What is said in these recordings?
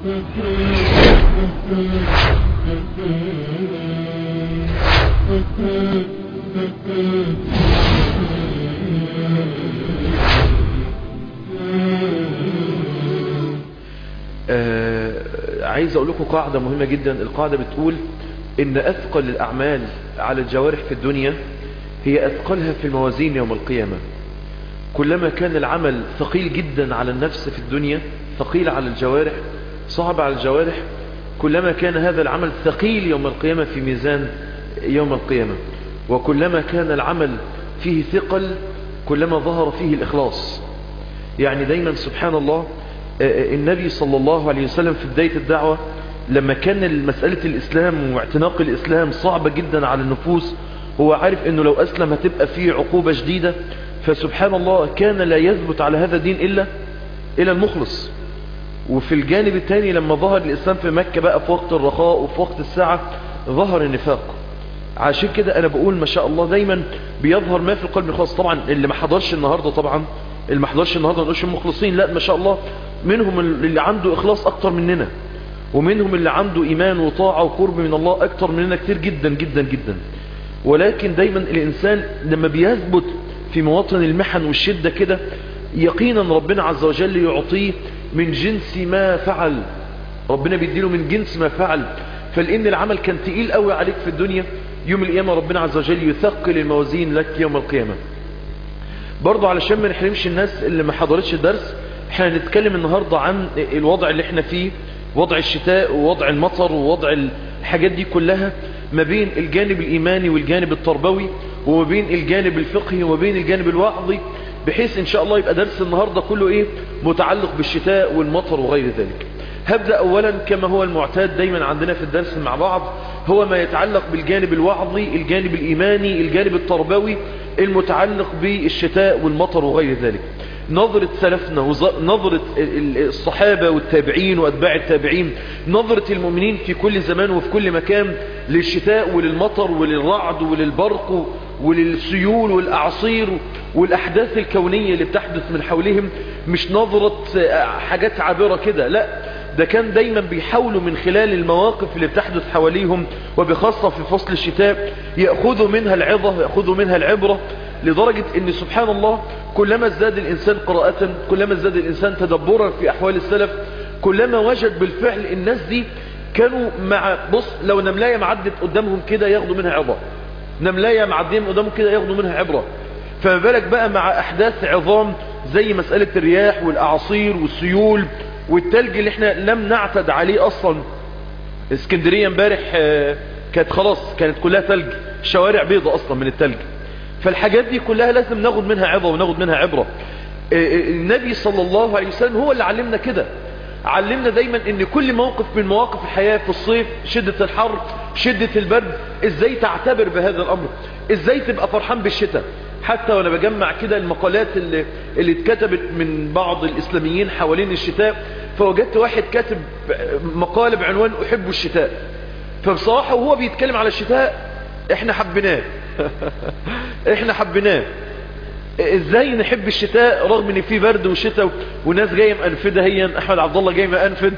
آه عايز اقول لكم قاعدة مهمة جدا القاعدة بتقول ان اثقل الاعمال على الجوارح في الدنيا هي اثقلها في الموازين يوم القيامة كلما كان العمل ثقيل جدا على النفس في الدنيا ثقيل على الجوارح صعب على الجوارح كلما كان هذا العمل ثقيل يوم القيامة في ميزان يوم القيامة وكلما كان العمل فيه ثقل كلما ظهر فيه الإخلاص يعني دايما سبحان الله النبي صلى الله عليه وسلم في بداية الدعوة لما كان مسألة الإسلام واعتناق الإسلام صعبة جدا على النفوس هو عارف أنه لو أسلم هتبقى فيه عقوبة شديدة فسبحان الله كان لا يثبت على هذا الدين إلا إلى المخلص وفي الجانب الثاني لما ظهر الإسلام في مكة بقى في وقت الرخاء وفي وقت الساعة ظهر النفاق عشان كده أنا بقول ما شاء الله دايما بيظهر ما في القلب الخاص طبعا اللي ما حضرش النهاردة طبعا اللي ما حضرش النهاردة ما نقولش المخلصين لا ما شاء الله منهم اللي عنده إخلاص أكتر مننا ومنهم اللي عنده إيمان وطاعة وقرب من الله أكتر مننا كتير جدا جدا جدا ولكن دايما الإنسان لما بيثبت في مواطن المحن والشدة كده يقينا ربنا عز وجل يعطيه من جنس ما فعل ربنا بيديله من جنس ما فعل فلان العمل كان تقيل قوي عليك في الدنيا يوم القيامة ربنا عز وجل يثقل الموازين لك يوم القيامة برضو علشان ما نحرمش الناس اللي ما حضرتش الدرس احنا هنتكلم النهاردة عن الوضع اللي احنا فيه وضع الشتاء ووضع المطر ووضع الحاجات دي كلها ما بين الجانب الإيماني والجانب التربوي وما بين الجانب الفقهي وما بين الجانب الوعظي بحيث ان شاء الله يبقى درس النهاردة كله ايه متعلق بالشتاء والمطر وغير ذلك هبدأ اولا كما هو المعتاد دايما عندنا في الدرس مع بعض هو ما يتعلق بالجانب الوعظي الجانب الايماني الجانب التربوي المتعلق بالشتاء والمطر وغير ذلك نظرة سلفنا نظرة الصحابة والتابعين وأتباع التابعين نظرة المؤمنين في كل زمان وفي كل مكان للشتاء وللمطر وللرعد وللبرق وللسيول والأعصير والأحداث الكونية اللي بتحدث من حولهم مش نظرة حاجات عابرة كده لا ده كان دايما بيحاولوا من خلال المواقف اللي بتحدث حواليهم وبخاصة في فصل الشتاء يأخذوا منها العظة يأخذوا منها العبرة لدرجة ان سبحان الله كلما ازداد الانسان قراءة كلما ازداد الانسان تدبرا في احوال السلف كلما وجد بالفعل الناس دي كانوا مع بص لو نملاية معدت قدامهم كده ياخدوا منها عبرة نملاية معدين قدامهم كده ياخدوا منها عبرة فما بالك بقى مع احداث عظام زي مسألة الرياح والاعاصير والسيول والتلج اللي احنا لم نعتد عليه اصلا اسكندرية امبارح كانت خلاص كانت كلها تلج شوارع بيضة اصلا من التلج فالحاجات دي كلها لازم ناخد منها عظة وناخد منها عبرة النبي صلى الله عليه وسلم هو اللي علمنا كده علمنا دايما ان كل موقف من مواقف الحياة في الصيف شدة الحر شدة البرد ازاي تعتبر بهذا الامر ازاي تبقى فرحان بالشتاء حتى وانا بجمع كده المقالات اللي, اللي اتكتبت من بعض الاسلاميين حوالين الشتاء فوجدت واحد كاتب مقالة بعنوان احب الشتاء فبصراحة وهو بيتكلم على الشتاء احنا حبيناه احنا حبيناه ازاي نحب الشتاء رغم ان في برد وشتاء وناس جايه مأنفده هي احمد عبد الله جاي مأنفد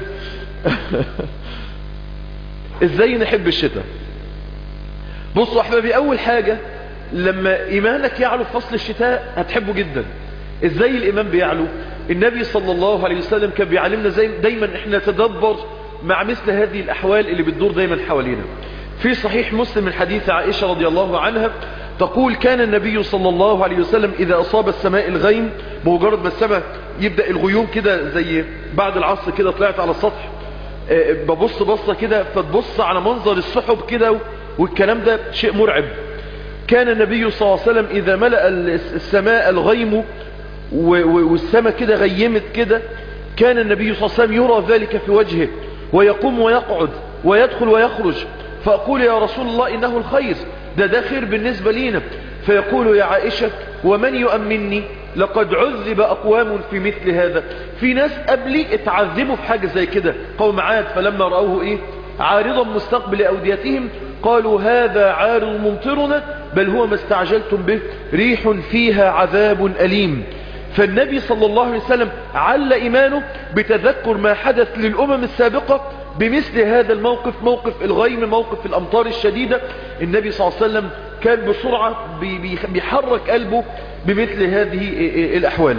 ازاي نحب الشتاء بصوا احبابي اول حاجة لما ايمانك يعلو في فصل الشتاء هتحبه جدا ازاي الايمان بيعلو النبي صلى الله عليه وسلم كان بيعلمنا زي دايما احنا نتدبر مع مثل هذه الاحوال اللي بتدور دايما حوالينا في صحيح مسلم من حديث عائشة رضي الله عنها تقول كان النبي صلى الله عليه وسلم إذا أصاب السماء الغيم بمجرد ما السماء يبدأ الغيوم كده زي بعد العصر كده طلعت على السطح ببص بصة كده فتبص على منظر السحب كده والكلام ده شيء مرعب كان النبي صلى الله عليه وسلم إذا ملأ السماء الغيم والسماء كده غيمت كده كان النبي صلى الله عليه وسلم يرى ذلك في وجهه ويقوم ويقعد ويدخل ويخرج فأقول يا رسول الله إنه الخير ده ده خير بالنسبة لينا فيقول يا عائشة ومن يؤمنني لقد عذب أقوام في مثل هذا في ناس قبلي اتعذبوا في حاجة زي كده قوم عاد فلما رأوه إيه عارضا مستقبل أوديتهم قالوا هذا عارض ممطرنا بل هو ما استعجلتم به ريح فيها عذاب أليم فالنبي صلى الله عليه وسلم عل إيمانه بتذكر ما حدث للأمم السابقة بمثل هذا الموقف موقف الغيم موقف الأمطار الشديدة النبي صلى الله عليه وسلم كان بسرعة بيحرك قلبه بمثل هذه الأحوال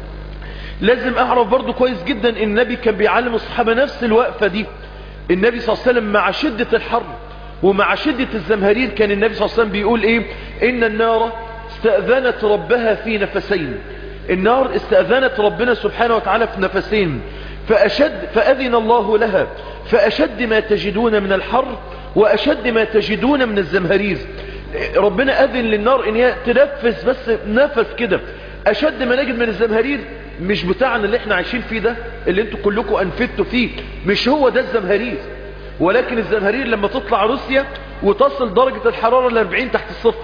لازم أعرف برضو كويس جدا إن النبي كان بيعلم الصحابة نفس الوقفة دي النبي صلى الله عليه وسلم مع شدة الحر ومع شدة الزمهرير كان النبي صلى الله عليه وسلم بيقول إيه إن النار استأذنت ربها في نفسين النار استأذنت ربنا سبحانه وتعالى في نفسين فأشد فأذن الله لها فأشد ما تجدون من الحر وأشد ما تجدون من الزمهرير ربنا أذن للنار إن هي تنفس بس نفس كده أشد ما نجد من الزمهرير مش بتاعنا اللي احنا عايشين فيه ده اللي انتوا كلكم أنفدتوا فيه مش هو ده الزمهرير ولكن الزمهرير لما تطلع روسيا وتصل درجة الحرارة ل 40 تحت الصفر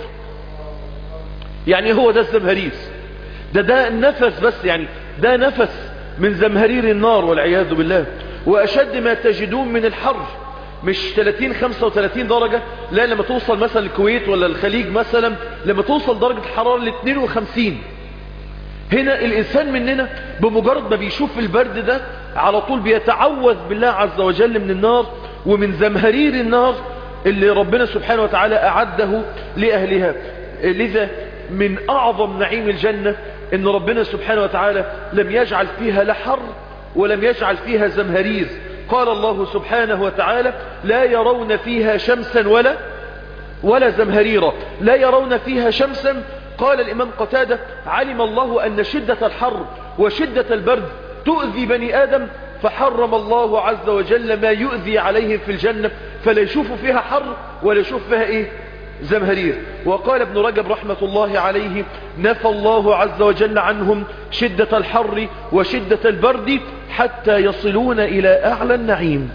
يعني هو ده الزمهرير ده ده النفس بس يعني ده نفس من زمهرير النار والعياذ بالله وأشد ما تجدون من الحر مش 30 35 درجة لا لما توصل مثلا الكويت ولا الخليج مثلا لما توصل درجة الحرارة ل 52 هنا الإنسان مننا بمجرد ما بيشوف البرد ده على طول بيتعوذ بالله عز وجل من النار ومن زمهرير النار اللي ربنا سبحانه وتعالى أعده لأهلها لذا من أعظم نعيم الجنة ان ربنا سبحانه وتعالى لم يجعل فيها لا حر ولم يجعل فيها زمهرير قال الله سبحانه وتعالى لا يرون فيها شمسا ولا ولا زمهريرا لا يرون فيها شمسا قال الإمام قتادة علم الله أن شدة الحر وشدة البرد تؤذي بني آدم فحرم الله عز وجل ما يؤذي عليهم في الجنة فلا يشوفوا فيها حر ولا يشوف فيها إيه زمهرير وقال ابن رجب رحمة الله عليه نفى الله عز وجل عنهم شدة الحر وشدة البرد حتى يصلون إلى أعلى النعيم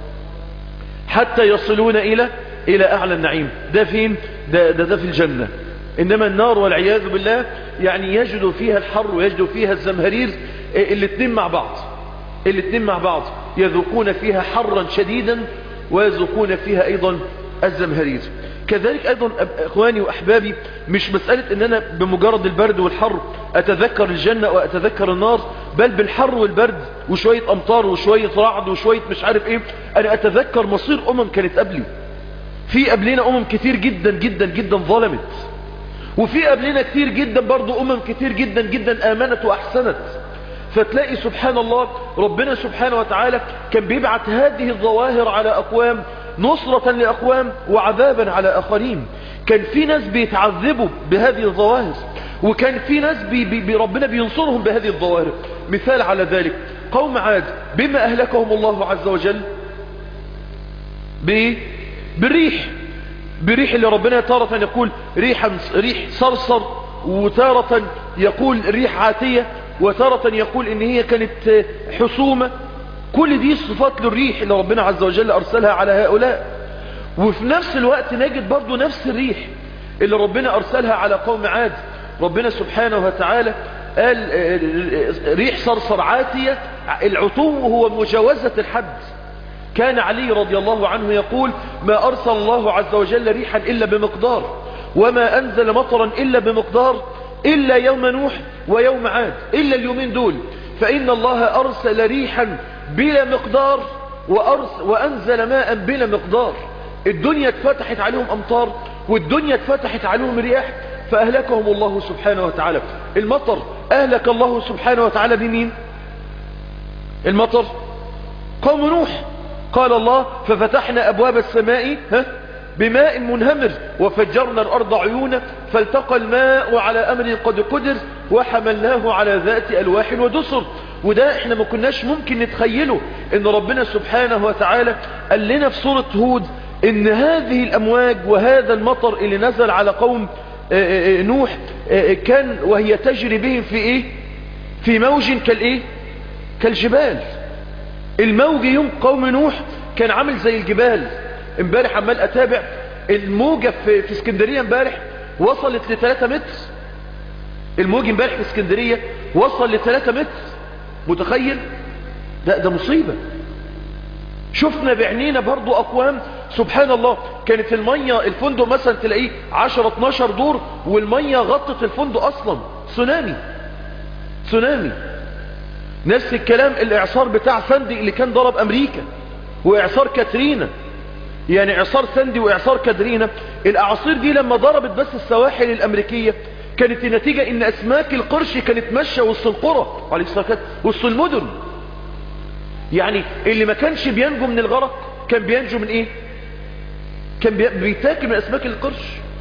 حتى يصلون إلى إلى أعلى النعيم ده فين ده, ده, ده في الجنة إنما النار والعياذ بالله يعني يجد فيها الحر ويجد فيها الزمهرير الاثنين مع بعض الاثنين مع بعض يذوقون فيها حرا شديدا ويذوقون فيها أيضا الزمهرير كذلك أيضا أخواني وأحبابي مش مسألة أن أنا بمجرد البرد والحر أتذكر الجنة وأتذكر النار بل بالحر والبرد وشوية أمطار وشوية رعد وشوية مش عارف إيه أنا أتذكر مصير أمم كانت قبلي في قبلنا أمم كتير جدا جدا جدا ظلمت وفي قبلنا كتير جدا برضو أمم كتير جدا جدا آمنت وأحسنت فتلاقي سبحان الله ربنا سبحانه وتعالى كان بيبعت هذه الظواهر على أقوام نصرة لأقوام وعذابا على آخرين كان في ناس بيتعذبوا بهذه الظواهر وكان في ناس بي بي ربنا بينصرهم بهذه الظواهر مثال على ذلك قوم عاد بما أهلكهم الله عز وجل بالريح بريح اللي ربنا تارة يقول ريح, ريح صرصر وتارة يقول ريح عاتية وتارة يقول ان هي كانت حسومة كل دي صفات للريح اللي ربنا عز وجل أرسلها على هؤلاء وفي نفس الوقت نجد برضو نفس الريح اللي ربنا أرسلها على قوم عاد ربنا سبحانه وتعالى قال ريح صرصر عاتية العتو هو مجاوزة الحد كان علي رضي الله عنه يقول ما أرسل الله عز وجل ريحا إلا بمقدار وما أنزل مطرا إلا بمقدار إلا يوم نوح ويوم عاد إلا اليومين دول فإن الله أرسل ريحا بلا مقدار وأرس وأنزل ماء بلا مقدار الدنيا اتفتحت عليهم أمطار والدنيا اتفتحت عليهم رياح فأهلكهم الله سبحانه وتعالى المطر أهلك الله سبحانه وتعالى بمين المطر قوم نوح قال الله ففتحنا أبواب السماء ها بماء منهمر وفجرنا الأرض عيونا فالتقى الماء على أمر قد قدر وحملناه على ذات ألواح ودسر وده احنا ما كناش ممكن نتخيله ان ربنا سبحانه وتعالى قال لنا في سورة هود ان هذه الامواج وهذا المطر اللي نزل على قوم نوح كان وهي تجري بهم في ايه في موج كالايه كالجبال الموج يوم قوم نوح كان عامل زي الجبال امبارح عمال اتابع الموجة في, في اسكندرية امبارح وصلت ل 3 متر الموج امبارح في اسكندرية وصل ل 3 متر متخيل ده ده مصيبة شفنا بعينينا برضو اقوام سبحان الله كانت المية الفندق مثلا تلاقيه 10 12 دور والمية غطت الفندق اصلا تسونامي تسونامي نفس الكلام الاعصار بتاع ساندي اللي كان ضرب امريكا واعصار كاترينا يعني اعصار ساندي واعصار كاترينا الاعاصير دي لما ضربت بس السواحل الامريكية كانت النتيجة ان اسماك القرش كانت ماشية وسط القرى عليه الصلاة والسلام وسط المدن يعني اللي ما كانش بينجو من الغرق كان بينجو من ايه كان بيتاكل من اسماك القرش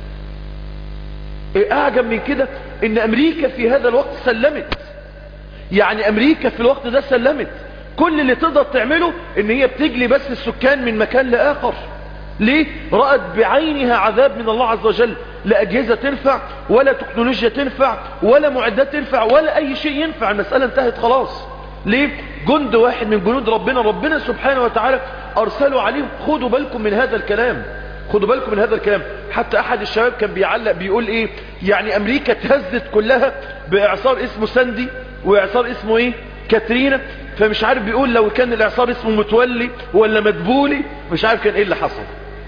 ايه اعجب من كده ان امريكا في هذا الوقت سلمت يعني امريكا في الوقت ده سلمت كل اللي تقدر تعمله ان هي بتجلي بس السكان من مكان لاخر ليه رأت بعينها عذاب من الله عز وجل لا اجهزة تنفع ولا تكنولوجيا تنفع ولا معدات تنفع ولا اي شيء ينفع المسألة انتهت خلاص ليه جند واحد من جنود ربنا ربنا سبحانه وتعالى ارسلوا عليهم خدوا بالكم من هذا الكلام خدوا بالكم من هذا الكلام حتى احد الشباب كان بيعلق بيقول ايه يعني امريكا اتهزت كلها باعصار اسمه ساندي واعصار اسمه ايه كاترينا فمش عارف بيقول لو كان الاعصار اسمه متولي ولا مدبولي مش عارف كان ايه اللي حصل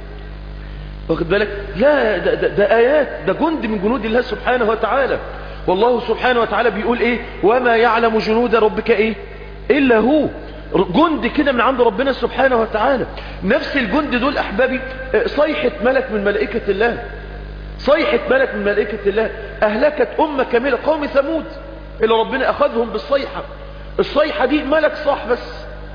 واخد بالك لا ده, ده, ده ايات ده جند من جنود الله سبحانه وتعالى والله سبحانه وتعالى بيقول ايه وما يعلم جنود ربك ايه الا هو جند كده من عند ربنا سبحانه وتعالى نفس الجند دول احبابي صيحة ملك من ملائكة الله صيحة ملك من ملائكة الله اهلكت امة كاملة قوم ثمود اللي ربنا اخذهم بالصيحة الصيحة دي ملك صاح بس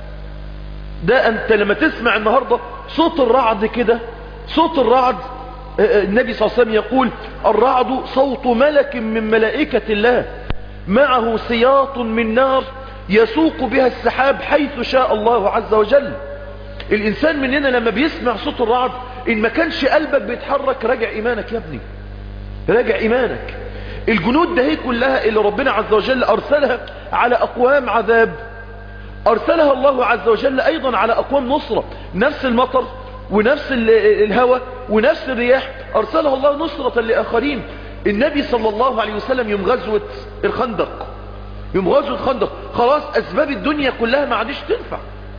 ده انت لما تسمع النهاردة صوت الرعد كده صوت الرعد النبي صلى الله عليه وسلم يقول الرعد صوت ملك من ملائكة الله معه سياط من نار يسوق بها السحاب حيث شاء الله عز وجل الإنسان مننا لما بيسمع صوت الرعد إن ما كانش قلبك بيتحرك راجع إيمانك يا ابني راجع إيمانك الجنود ده هي كلها اللي ربنا عز وجل أرسلها على أقوام عذاب أرسلها الله عز وجل أيضا على أقوام نصرة نفس المطر ونفس الهواء ونفس الرياح أرسلها الله نصرة لآخرين النبي صلى الله عليه وسلم يوم غزوة الخندق يوم غزوة الخندق خلاص أسباب الدنيا كلها ما عادش تنفع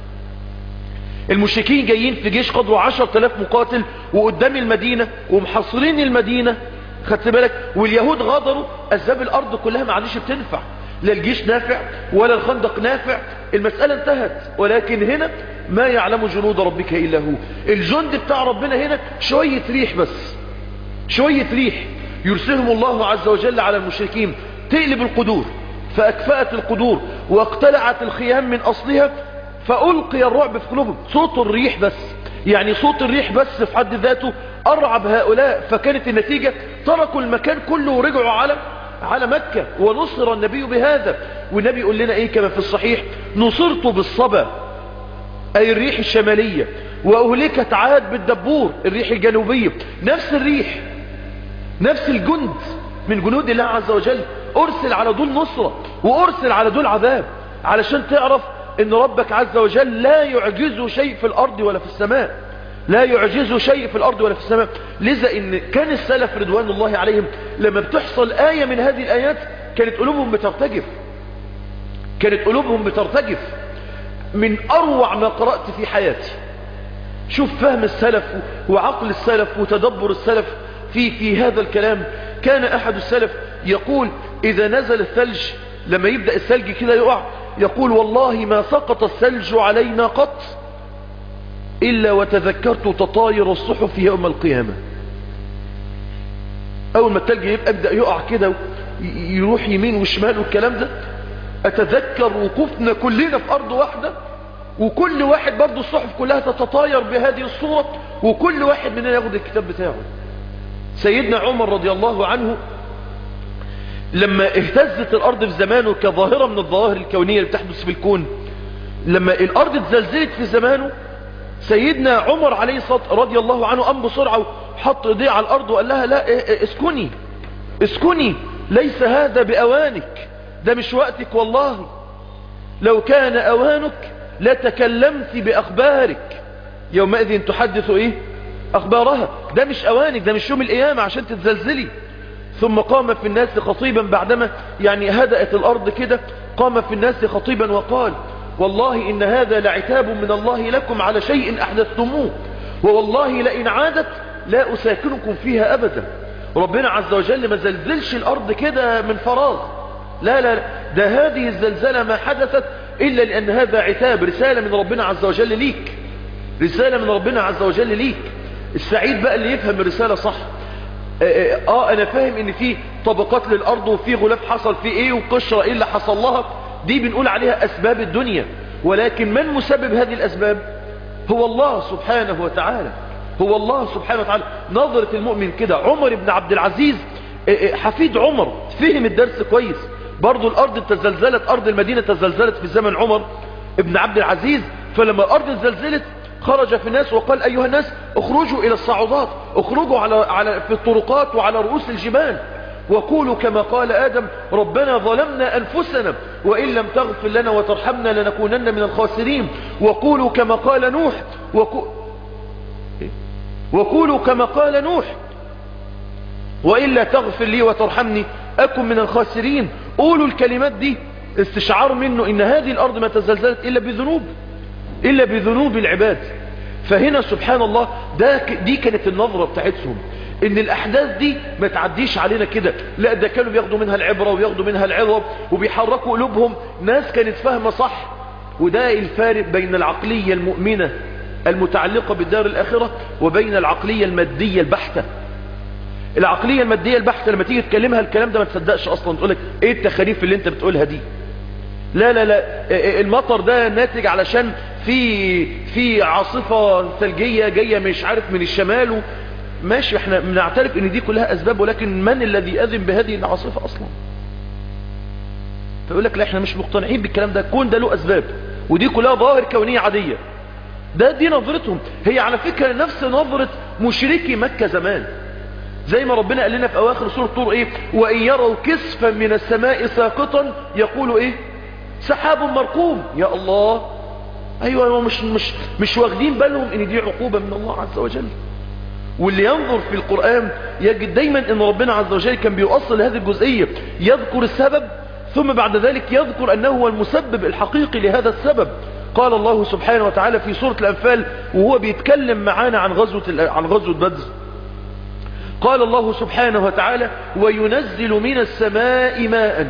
المشركين جايين في جيش قدره عشر تلاف مقاتل وقدام المدينة ومحصرين المدينة خدت بالك واليهود غادروا أسباب الأرض كلها ما عادش بتنفع لا الجيش نافع ولا الخندق نافع المسألة انتهت ولكن هنا ما يعلم جنود ربك إلا هو الجند بتاع ربنا هنا شوية ريح بس شوية ريح يرسلهم الله عز وجل على المشركين تقلب القدور فأكفأت القدور واقتلعت الخيام من أصلها فألقي الرعب في قلوبهم صوت الريح بس يعني صوت الريح بس في حد ذاته أرعب هؤلاء فكانت النتيجة تركوا المكان كله ورجعوا على على مكة ونصر النبي بهذا والنبي يقول لنا ايه كما في الصحيح نصرت بالصبا اي الريح الشمالية واهلكت عاد بالدبور الريح الجنوبية نفس الريح نفس الجند من جنود الله عز وجل ارسل على دول نصرة وارسل على دول عذاب علشان تعرف ان ربك عز وجل لا يعجزه شيء في الارض ولا في السماء لا يعجزه شيء في الارض ولا في السماء لذا ان كان السلف رضوان الله عليهم لما بتحصل آية من هذه الآيات كانت قلوبهم بترتجف كانت قلوبهم بترتجف من اروع ما قرأت في حياتي شوف فهم السلف وعقل السلف وتدبر السلف في في هذا الكلام كان احد السلف يقول اذا نزل الثلج لما يبدأ الثلج كده يقع يقول والله ما سقط الثلج علينا قط إلا وتذكرت تطاير الصحف يوم القيامة أول ما التلج يبقى يبدأ يقع كده يروح يمين وشمال والكلام ده أتذكر وقوفنا كلنا في أرض واحدة وكل واحد برضو الصحف كلها تتطاير بهذه الصورة وكل واحد مننا ياخد الكتاب بتاعه سيدنا عمر رضي الله عنه لما اهتزت الأرض في زمانه كظاهرة من الظواهر الكونية اللي بتحدث في الكون لما الأرض اتزلزلت في زمانه سيدنا عمر عليه الصلاة رضي الله عنه قام بسرعة وحط ايديه على الأرض وقال لها لا اسكني اسكني ليس هذا بأوانك ده مش وقتك والله لو كان أوانك لتكلمت بأخبارك يومئذ تحدث ايه أخبارها ده مش أوانك ده مش يوم القيامة عشان تتزلزلي ثم قام في الناس خطيبا بعدما يعني هدأت الأرض كده قام في الناس خطيبا وقال والله إن هذا لعتاب من الله لكم على شيء أحدثتموه ووالله لئن عادت لا أساكنكم فيها أبدا ربنا عز وجل ما زلزلش الأرض كده من فراغ لا لا لا ده هذه الزلزلة ما حدثت إلا لأن هذا عتاب رسالة من ربنا عز وجل ليك رسالة من ربنا عز وجل ليك السعيد بقى اللي يفهم الرسالة صح اه, آه انا فاهم ان في طبقات للارض وفي غلاف حصل في ايه وقشرة ايه اللي حصل لها دي بنقول عليها اسباب الدنيا ولكن من مسبب هذه الاسباب هو الله سبحانه وتعالى هو الله سبحانه وتعالى نظرة المؤمن كده عمر بن عبد العزيز حفيد عمر فهم الدرس كويس برضو الارض تزلزلت ارض المدينة تزلزلت في زمن عمر ابن عبد العزيز فلما الارض زلزلت خرج في الناس وقال ايها الناس اخرجوا الى الصعودات اخرجوا على, على في الطرقات وعلى رؤوس الجبال وقولوا كما قال آدم ربنا ظلمنا أنفسنا وإن لم تغفر لنا وترحمنا لنكونن من الخاسرين وقولوا كما قال نوح وقو... وقولوا كما قال نوح وإلا تغفر لي وترحمني أكن من الخاسرين قولوا الكلمات دي استشعار منه إن هذه الأرض ما تزلزلت إلا بذنوب إلا بذنوب العباد فهنا سبحان الله ده دي كانت النظرة بتاعتهم ان الاحداث دي ما تعديش علينا كده لا ده كانوا بياخدوا منها العبرة وياخدوا منها العظم وبيحركوا قلوبهم ناس كانت فاهمة صح وده الفارق بين العقلية المؤمنة المتعلقة بالدار الاخرة وبين العقلية المادية البحتة العقلية المادية البحتة لما تيجي تكلمها الكلام ده ما تصدقش اصلا تقولك ايه التخاريف اللي انت بتقولها دي لا لا لا المطر ده ناتج علشان في في عاصفة ثلجية جاية مش عارف من الشمال ماشي احنا بنعترف ان دي كلها اسباب ولكن من الذي اذن بهذه العاصفة اصلا فيقول لك لا احنا مش مقتنعين بالكلام ده كون ده له اسباب ودي كلها ظاهر كونية عادية ده دي نظرتهم هي على فكرة نفس نظرة مشركي مكة زمان زي ما ربنا قال لنا في اواخر سورة طور ايه وان يروا كسفا من السماء ساقطا يقولوا ايه سحاب مركوم يا الله ايوه مش مش مش واخدين بالهم ان دي عقوبة من الله عز وجل واللي ينظر في القرآن يجد دايما ان ربنا عز وجل كان بيؤصل هذه الجزئية يذكر السبب ثم بعد ذلك يذكر انه هو المسبب الحقيقي لهذا السبب قال الله سبحانه وتعالى في سورة الانفال وهو بيتكلم معانا عن غزوة عن غزوة بدر قال الله سبحانه وتعالى وينزل من السماء ماء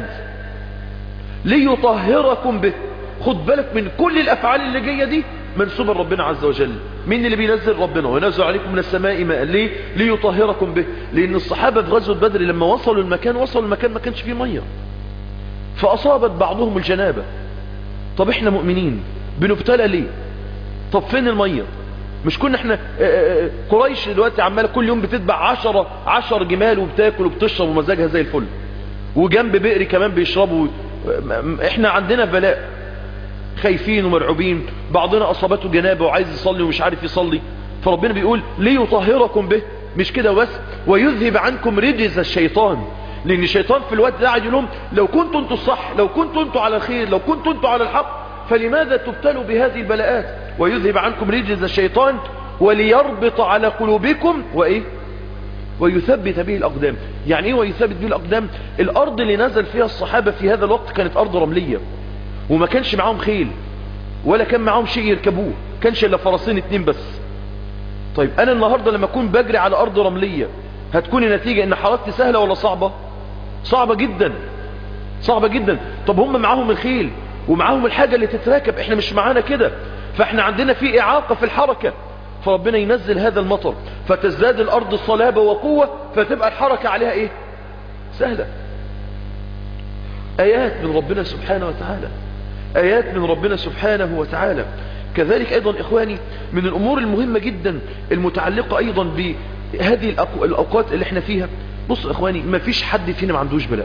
ليطهركم به خد بالك من كل الافعال اللي جايه دي منسوبة ربنا عز وجل مين اللي بينزل ربنا وينزل عليكم من السماء ماء ليه ليطهركم به لان الصحابة في غزوة بدر لما وصلوا المكان وصلوا المكان ما كانش فيه مية فاصابت بعضهم الجنابة طب احنا مؤمنين بنبتلى ليه طب فين المية مش كنا احنا قريش دلوقتي عمالة كل يوم بتتبع عشرة عشر جمال وبتاكل وبتشرب ومزاجها زي الفل وجنب بئر كمان بيشربوا احنا عندنا بلاء خايفين ومرعوبين بعضنا اصابته جنابه وعايز يصلي ومش عارف يصلي فربنا بيقول ليطهركم به مش كده بس ويذهب عنكم رجز الشيطان لان الشيطان في الوقت ده قاعد يقول لهم لو كنتوا انتوا الصح لو كنتوا انتوا على الخير لو كنتوا انتوا على الحق فلماذا تبتلوا بهذه البلاءات ويذهب عنكم رجز الشيطان وليربط على قلوبكم وايه ويثبت به الأقدام يعني ايه ويثبت به الأقدام الأرض اللي نزل فيها الصحابة في هذا الوقت كانت أرض رملية وما كانش معاهم خيل ولا كان معاهم شيء يركبوه كانش الا فرسين اتنين بس طيب انا النهاردة لما اكون بجري على ارض رملية هتكون النتيجة ان حركتي سهلة ولا صعبة صعبة جدا صعبة جدا طب هم معاهم الخيل ومعاهم الحاجة اللي تتراكب احنا مش معانا كده فاحنا عندنا في اعاقة في الحركة فربنا ينزل هذا المطر فتزداد الارض صلابة وقوة فتبقى الحركة عليها ايه سهلة ايات من ربنا سبحانه وتعالى آيات من ربنا سبحانه وتعالى كذلك أيضا إخواني من الأمور المهمة جدا المتعلقة أيضا بهذه الأوقات اللي احنا فيها بص إخواني ما فيش حد فينا ما عندوش بلاء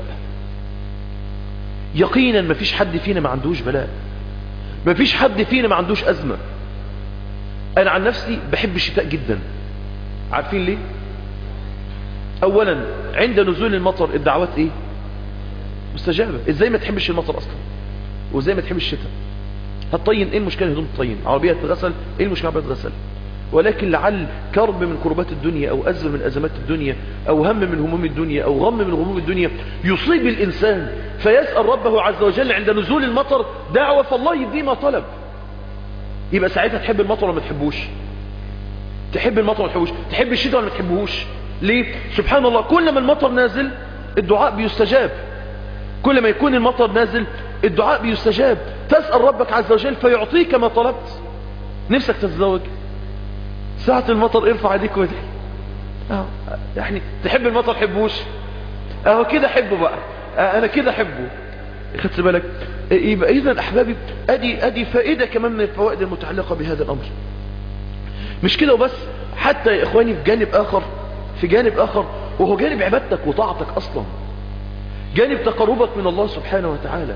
يقينا ما فيش حد فينا ما عندوش بلاء ما فيش حد فينا ما عندوش أزمة أنا عن نفسي بحب الشتاء جدا عارفين ليه أولا عند نزول المطر الدعوات إيه مستجابة إزاي ما تحبش المطر أصلا وزي ما تحب الشتاء هتطين ايه المشكلة هدوم تطين عربية تتغسل ايه المشكلة عربية تتغسل ولكن لعل كرب من كربات الدنيا او ازمة من ازمات الدنيا او هم من هموم الدنيا او غم من غموم الدنيا يصيب الانسان فيسأل ربه عز وجل عند نزول المطر دعوة فالله يديه ما طلب يبقى ساعتها تحب المطر ولا ما تحبوش تحب المطر ولا ما تحبوش تحب الشتاء ولا ما تحبوش ليه سبحان الله كل ما المطر نازل الدعاء بيستجاب كل ما يكون المطر نازل الدعاء بيستجاب تسأل ربك عز وجل فيعطيك ما طلبت نفسك تتزوج ساعة المطر ارفع ايديك وادعي اه يعني تحب المطر حبوش اهو كده حبه بقى اه انا كده حبه خدت بالك يبقى اذا احبابي ادي ادي فائده كمان من الفوائد المتعلقه بهذا الامر مش كده وبس حتى يا اخواني في جانب اخر في جانب اخر وهو جانب عبادتك وطاعتك اصلا جانب تقربك من الله سبحانه وتعالى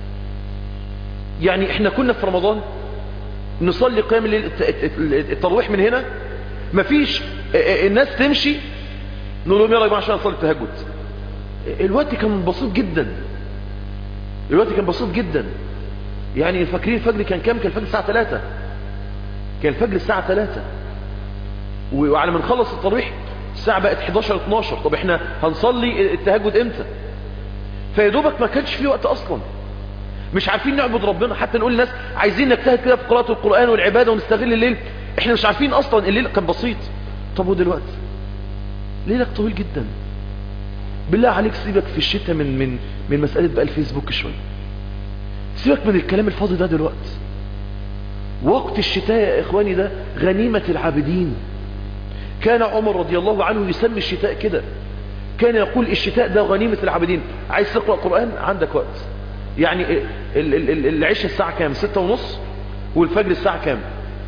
يعني احنا كنا في رمضان نصلي قيام الليل الترويح من هنا مفيش الناس تمشي نقول لهم يلا يا جماعه عشان نصلي التهجد الوقت كان بسيط جدا الوقت كان بسيط جدا يعني فاكرين الفجر كان كام كان الفجر الساعه 3 كان الفجر الساعه 3 وعلى ما نخلص الترويح الساعه بقت 11 12 طب احنا هنصلي التهجد امتى فيا دوبك ما كانش في وقت اصلا مش عارفين نعبد ربنا حتى نقول للناس عايزين نجتهد كده في قراءه القران والعباده ونستغل الليل احنا مش عارفين اصلا الليل كان بسيط طب ودلوقتي ليلك طويل جدا بالله عليك سيبك في الشتاء من من من مساله بقى الفيسبوك شويه سيبك من الكلام الفاضي ده دلوقتي وقت الشتاء يا اخواني ده غنيمه العابدين كان عمر رضي الله عنه يسمي الشتاء كده كان يقول الشتاء ده غنيمة العابدين عايز تقرأ قرآن عندك وقت يعني العشاء الساعة كام ستة ونص والفجر الساعة كام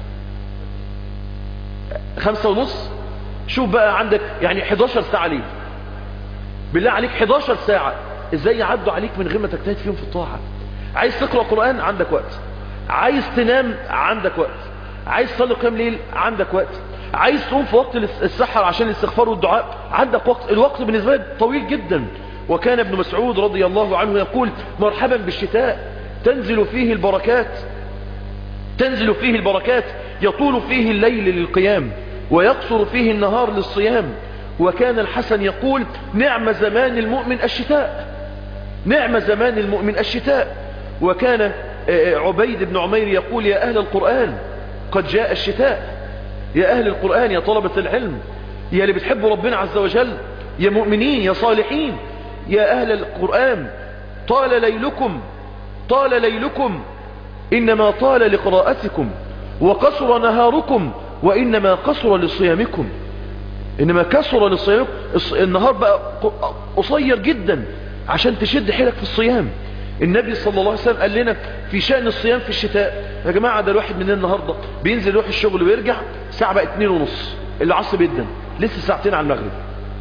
خمسة ونص شوف بقى عندك يعني 11 ساعة ليه بالله عليك 11 ساعة ازاي يعدوا عليك من غير ما تجتهد فيهم في الطاعة عايز تقرأ قرآن عندك وقت عايز تنام عندك وقت عايز تصلي قيام ليل عندك وقت عايز تقوم في وقت السحر عشان الاستغفار والدعاء عندك وقت الوقت بالنسبة لك طويل جدا وكان ابن مسعود رضي الله عنه يقول مرحبا بالشتاء تنزل فيه البركات تنزل فيه البركات يطول فيه الليل للقيام ويقصر فيه النهار للصيام وكان الحسن يقول نعم زمان المؤمن الشتاء نعم زمان المؤمن الشتاء وكان عبيد بن عمير يقول يا أهل القرآن قد جاء الشتاء يا أهل القرآن يا طلبة العلم يا اللي بتحبوا ربنا عز وجل يا مؤمنين يا صالحين يا أهل القرآن طال ليلكم طال ليلكم إنما طال لقراءتكم وقصر نهاركم وإنما قصر لصيامكم إنما كسر لصيامكم النهار بقى قصير جدا عشان تشد حيلك في الصيام النبي صلى الله عليه وسلم قال لنا في شأن الصيام في الشتاء يا جماعة ده الواحد مننا النهاردة بينزل يروح الشغل ويرجع الساعة بقى اتنين ونص العصر جدا لسه ساعتين على المغرب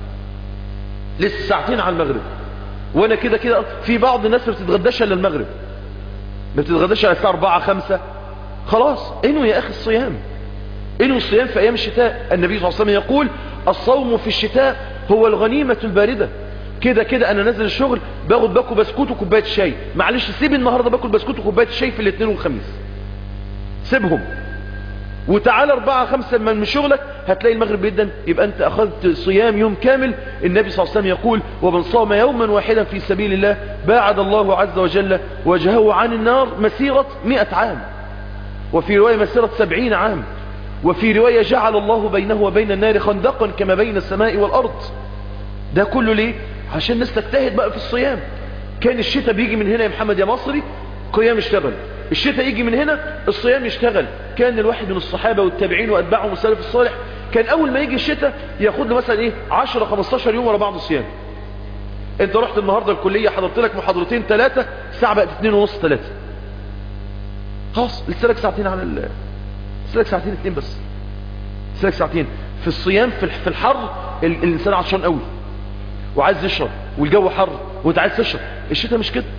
لسه ساعتين على المغرب وانا كده كده في بعض الناس ما بتتغداش الا المغرب ما بتتغداش الا الساعة 4 5 خلاص انو يا اخي الصيام انو الصيام في ايام الشتاء النبي صلى الله عليه وسلم يقول الصوم في الشتاء هو الغنيمة الباردة كده كده انا نازل الشغل باخد باكل بسكوت وكوبايه شاي معلش سيب النهارده باكل بسكوت وكوبايه شاي في الاثنين والخميس سيبهم وتعالى أربعة خمسة من شغلك هتلاقي المغرب جدا يبقى أنت أخذت صيام يوم كامل النبي صلى الله عليه وسلم يقول ومن صام يوما واحدا في سبيل الله باعد الله عز وجل وجهه عن النار مسيرة مئة عام وفي رواية مسيرة سبعين عام وفي رواية جعل الله بينه وبين النار خندقا كما بين السماء والأرض ده كله ليه عشان الناس تجتهد بقى في الصيام كان الشتاء بيجي من هنا يا محمد يا مصري قيام اشتغل الشتاء يجي من هنا الصيام يشتغل كان الواحد من الصحابة والتابعين وأتباعهم والسلف الصالح كان أول ما يجي الشتاء ياخد له مثلا إيه 10 15 يوم ورا بعض الصيام أنت رحت النهاردة الكلية حضرت لك محاضرتين ثلاثة الساعة بقت 2 ونص 3 خلاص لسه لك ساعتين على ال لسه لك ساعتين اثنين بس لسه لك ساعتين في الصيام في الحر الإنسان عطشان قوي وعايز يشرب والجو حر وانت عايز تشرب الشتاء مش كده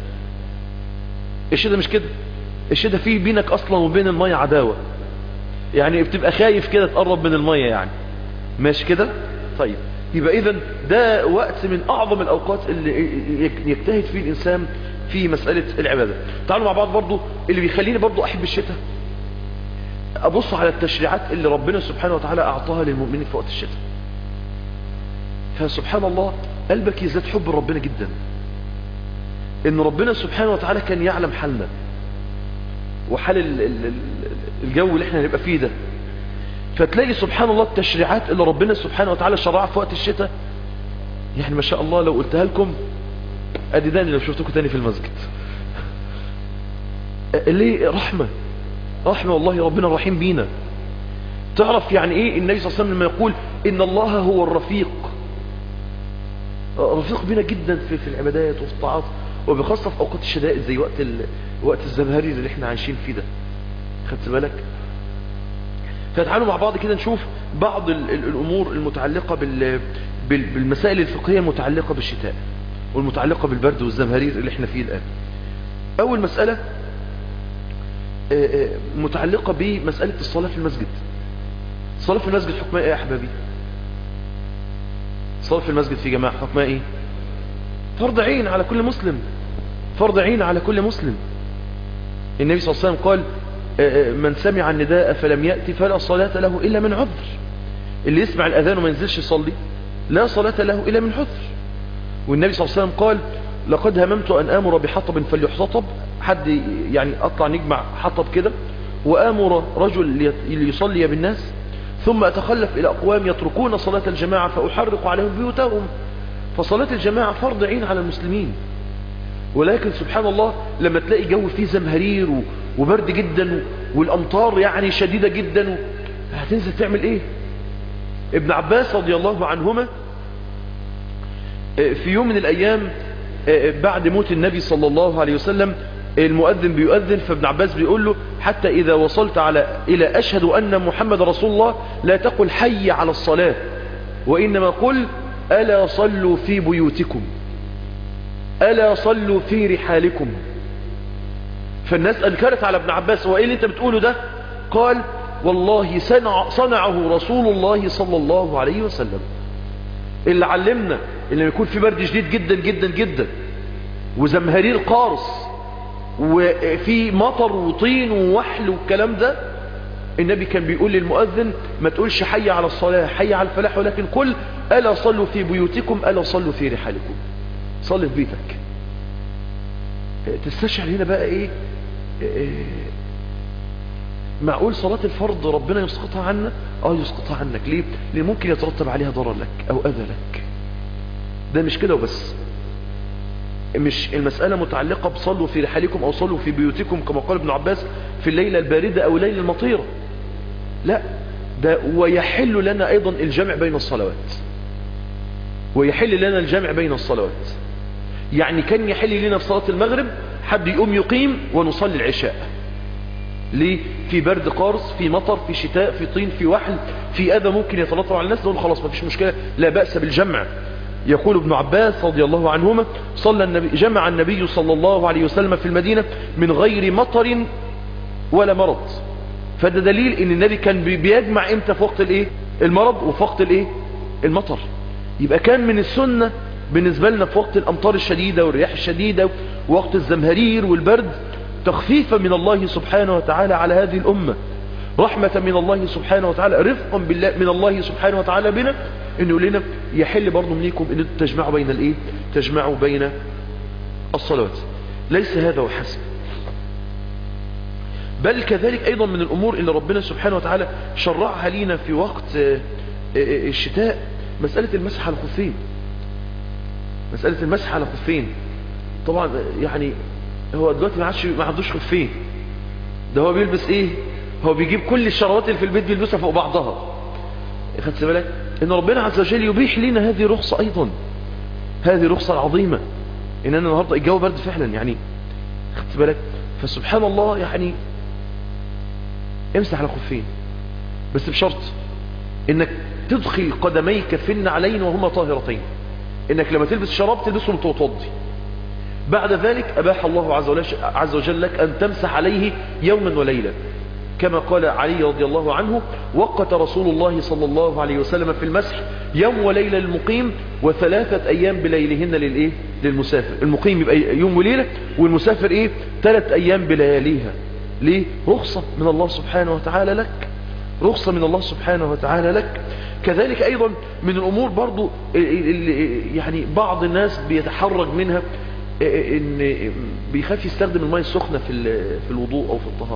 الشتاء مش كده الشتاء فيه بينك اصلا وبين المية عداوة يعني بتبقى خايف كده تقرب من المية يعني ماشي كده طيب يبقى اذا ده وقت من اعظم الاوقات اللي يجتهد فيه الانسان في مسألة العبادة تعالوا مع بعض برضو اللي بيخليني برضو احب الشتاء ابص على التشريعات اللي ربنا سبحانه وتعالى اعطاها للمؤمنين في وقت الشتاء فسبحان الله قلبك يزداد حب ربنا جدا ان ربنا سبحانه وتعالى كان يعلم حالنا وحال الجو اللي احنا هنبقى فيه ده فتلاقي سبحان الله التشريعات اللي ربنا سبحانه وتعالى شرعها في وقت الشتاء يعني ما شاء الله لو قلتها لكم ادي داني لو شفتكم تاني في المسجد ليه رحمة رحمة والله ربنا رحيم بينا تعرف يعني ايه النبي صلى الله عليه وسلم لما يقول ان الله هو الرفيق رفيق بينا جدا في, في العبادات وفي الطاعات وبخاصة في اوقات الشدائد زي وقت ال... وقت الزمهرير اللي احنا عايشين فيه ده خدت بالك فتعالوا مع بعض كده نشوف بعض ال... ال... الامور المتعلقة بال... بال... بالمسائل الفقهية المتعلقة بالشتاء والمتعلقة بالبرد والزمهرير اللي احنا فيه الان اول مسألة متعلقة بمسألة الصلاة في المسجد الصلاة في المسجد حكمها ايه يا احبابي الصلاة في المسجد في جماعة حكمها ايه فرض عين على كل مسلم فرض عين على كل مسلم النبي صلى الله عليه وسلم قال من سمع النداء فلم يأتي فلا صلاة له إلا من عذر اللي يسمع الأذان وما ينزلش يصلي لا صلاة له إلا من عذر والنبي صلى الله عليه وسلم قال لقد هممت أن آمر بحطب فليحتطب حد يعني أطلع نجمع حطب كده وآمر رجل ليصلي بالناس ثم أتخلف إلى أقوام يتركون صلاة الجماعة فأحرق عليهم بيوتهم فصلاة الجماعة فرض عين على المسلمين ولكن سبحان الله لما تلاقي جو فيه زمهرير وبرد جدا والأمطار يعني شديدة جدا هتنزل تعمل ايه ابن عباس رضي الله عنهما في يوم من الأيام بعد موت النبي صلى الله عليه وسلم المؤذن بيؤذن فابن عباس بيقول له حتى إذا وصلت على إلى أشهد أن محمد رسول الله لا تقل حي على الصلاة وإنما قل ألا صلوا في بيوتكم ألا صلوا في رحالكم فالناس أنكرت على ابن عباس هو إيه اللي أنت بتقوله ده قال والله صنع صنعه رسول الله صلى الله عليه وسلم اللي علمنا اللي يكون في برد شديد جدا جدا جدا وزمهرير قارص وفي مطر وطين ووحل والكلام ده النبي كان بيقول للمؤذن ما تقولش حي على الصلاة حي على الفلاح ولكن قل ألا صلوا في بيوتكم ألا صلوا في رحالكم صلي في بيتك تستشعر هنا بقى ايه, إيه معقول صلاة الفرض ربنا يسقطها عنا اه يسقطها عنك ليه ليه ممكن يترتب عليها ضرر لك او اذى لك ده مش كده وبس مش المسألة متعلقة بصلوا في رحالكم او صلوا في بيوتكم كما قال ابن عباس في الليلة الباردة او الليلة المطيرة لا ده ويحل لنا ايضا الجمع بين الصلوات ويحل لنا الجمع بين الصلوات يعني كان يحل لنا في صلاة المغرب حد يقوم يقيم ونصلي العشاء ليه في برد قارص في مطر في شتاء في طين في وحل في اذى ممكن يتلطف على الناس نقول خلاص ما فيش مشكلة لا بأس بالجمع يقول ابن عباس رضي الله عنهما صلى النبي جمع النبي صلى الله عليه وسلم في المدينة من غير مطر ولا مرض فده دليل ان النبي كان بيجمع امتى في وقت الايه المرض وفي وقت الايه المطر يبقى كان من السنة بالنسبة لنا في وقت الامطار الشديدة والرياح الشديدة ووقت الزمهرير والبرد تخفيفا من الله سبحانه وتعالى على هذه الأمة رحمة من الله سبحانه وتعالى رفقا بالله من الله سبحانه وتعالى بنا انه يقول لنا يحل برضو منكم ان تجمعوا بين الايه تجمعوا بين الصلوات ليس هذا وحسب بل كذلك ايضا من الامور اللي ربنا سبحانه وتعالى شرعها لينا في وقت الشتاء مسألة المسح على الخفين مسألة المسح على الخفين طبعا يعني هو دلوقتي ما عادش ما عندوش خفين ده هو بيلبس ايه هو بيجيب كل الشرابات اللي في البيت بيلبسها فوق بعضها خدت بالك ان ربنا عز وجل يبيح لنا هذه رخصة ايضا هذه رخصة عظيمة ان انا النهاردة الجو برد فعلا يعني خدت بالك فسبحان الله يعني امسح على خفين بس بشرط انك تدخل قدميك في النعلين وهما طاهرتين انك لما تلبس شراب تلبسهم توضي بعد ذلك أباح الله عز وجل, عز وجل لك أن تمسح عليه يوما وليلة كما قال علي رضي الله عنه وقت رسول الله صلى الله عليه وسلم في المسح يوم وليلة للمقيم وثلاثة أيام بليلهن للإيه؟ للمسافر المقيم يبقى يوم وليلة والمسافر إيه؟ ثلاث أيام بلياليها ليه؟ رخصة من الله سبحانه وتعالى لك رخصة من الله سبحانه وتعالى لك كذلك أيضا من الأمور برضو اللي يعني بعض الناس بيتحرج منها ان بيخاف يستخدم الماء السخنة في في الوضوء او في الطهارة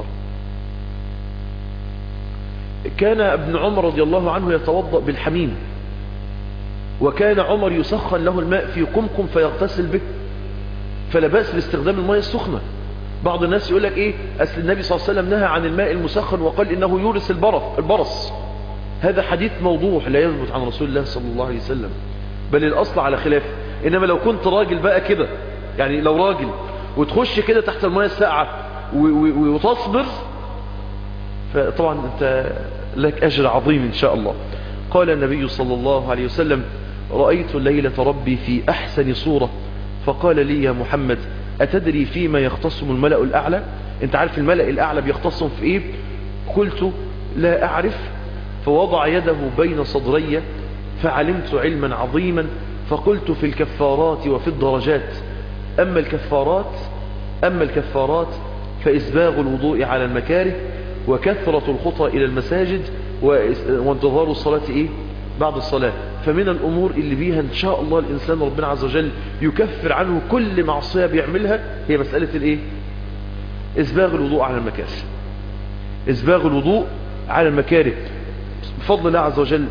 كان ابن عمر رضي الله عنه يتوضأ بالحميم وكان عمر يسخن له الماء في قمقم فيغتسل به فلا بأس باستخدام المياه السخنة بعض الناس يقول لك ايه اصل النبي صلى الله عليه وسلم نهى عن الماء المسخن وقال انه يورث البرص البرص هذا حديث موضوع لا يثبت عن رسول الله صلى الله عليه وسلم بل الاصل على خلاف انما لو كنت راجل بقى كده يعني لو راجل وتخش كده تحت المياه الساقعه وتصبر فطبعا انت لك اجر عظيم ان شاء الله قال النبي صلى الله عليه وسلم رأيت الليلة ربي في احسن صورة فقال لي يا محمد أتدري فيما يختصم الملأ الأعلى أنت عارف الملأ الأعلى بيختصم في إيه قلت لا أعرف فوضع يده بين صدري فعلمت علما عظيما فقلت في الكفارات وفي الدرجات أما الكفارات أما الكفارات فإسباغ الوضوء على المكاره وكثرة الخطى إلى المساجد وانتظار الصلاة إيه بعد الصلاة فمن الأمور اللي بيها إن شاء الله الإنسان ربنا عز وجل يكفر عنه كل معصية بيعملها هي مسألة الإيه إسباغ الوضوء على المكاره إسباغ الوضوء على المكاره بفضل الله عز وجل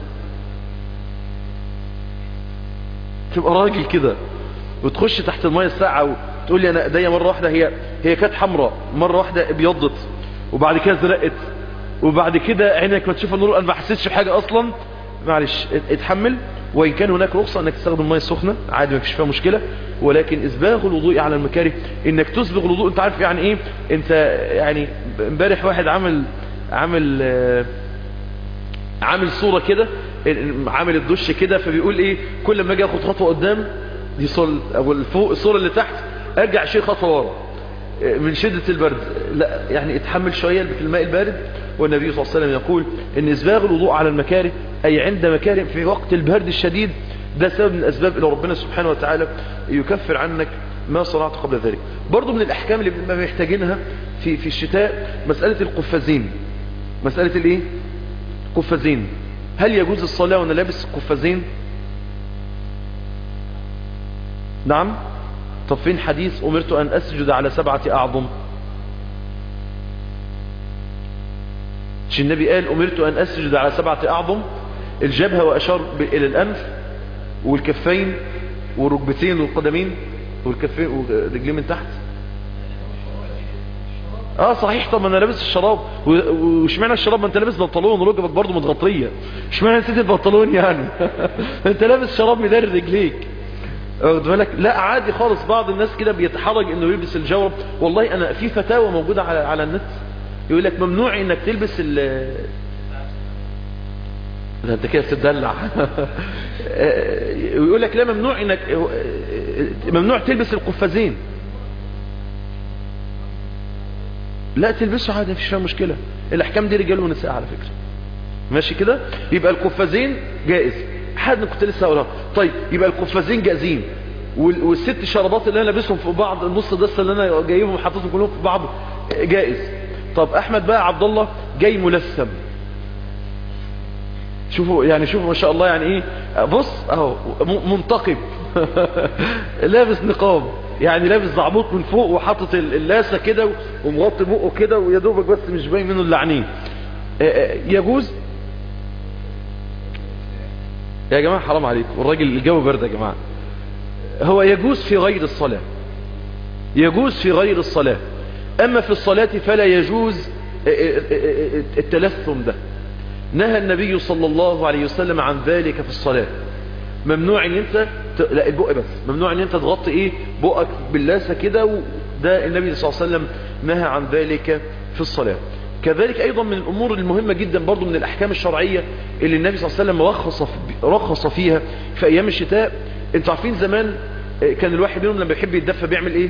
تبقى راجل كده وتخش تحت المية الساعة وتقول لي أنا ايديا مرة واحدة هي هي كانت حمراء مرة واحدة ابيضت وبعد كده زرقت وبعد كده عينك ما تشوف النور انا ما حسيتش بحاجة اصلا معلش اتحمل وإن كان هناك رخصة أنك تستخدم المية السخنة عادي ما فيش فيها مشكلة ولكن إسباغ الوضوء على المكاره إنك تسبغ الوضوء أنت عارف يعني إيه أنت يعني امبارح واحد عامل عامل عامل صورة كده عامل الدش كده فبيقول إيه كل ما أجي أخد خطوة قدام دي صورة أو الفوق الصورة اللي تحت أرجع شيء خطوة ورا من شدة البرد لا يعني اتحمل شوية في الماء البارد والنبي صلى الله عليه وسلم يقول ان اسباغ الوضوء على المكاره اي عند مكاره في وقت البرد الشديد ده سبب من الاسباب اللي ربنا سبحانه وتعالى يكفر عنك ما صنعت قبل ذلك برضو من الاحكام اللي بنبقى محتاجينها في في الشتاء مسألة القفازين مسألة الايه قفازين هل يجوز الصلاة وانا لابس قفازين نعم طب فين حديث امرت ان اسجد على سبعة اعظم مش النبي قال امرت ان اسجد على سبعة اعظم الجبهة واشار الى الانف والكفين والركبتين والقدمين والكفين والرجلين من تحت اه صحيح طب انا لابس الشراب واشمعنى الشراب ما انت لابس بنطلون وركبك برضه متغطيه اشمعنى نسيت البنطلون يعني انت لابس شراب مدار رجليك واخد بالك لا عادي خالص بعض الناس كده بيتحرج انه يلبس الجورب والله انا في فتاوى موجوده على على النت يقول لك ممنوع انك تلبس ال ده انت كده بتدلع ويقول لك لا ممنوع انك ممنوع تلبس القفازين لا تلبسه عادي مفيش فيها مشكله الاحكام دي رجال ونساء على فكره ماشي كده يبقى القفازين جائز حد كنت لسه هقولها طيب يبقى القفازين جاهزين والست شرابات اللي انا لابسهم في بعض النص دسه اللي انا جايبهم وحاططهم كلهم في بعض جائز طب احمد بقى عبد الله جاي ملثم شوفوا يعني شوفوا ما شاء الله يعني ايه بص اهو منتقب لابس نقاب يعني لابس زعبوط من فوق وحاطط اللاسه كده ومغطي بقه كده ويا دوبك بس مش باين منه اللعنين يجوز يا جماعه حرام عليكم الراجل الجو برد يا جماعه هو يجوز في غير الصلاه يجوز في غير الصلاه اما في الصلاه فلا يجوز التلثم ده نهى النبي صلى الله عليه وسلم عن ذلك في الصلاة ممنوع ان انت ت... لا البق بس ممنوع ان انت تغطي ايه بقك باللاسة كده وده النبي صلى الله عليه وسلم نهى عن ذلك في الصلاة كذلك ايضا من الامور المهمة جدا برضو من الاحكام الشرعية اللي النبي صلى الله عليه وسلم رخص, في... رخص فيها في ايام الشتاء انتوا عارفين زمان كان الواحد منهم لما يحب يتدفى بيعمل ايه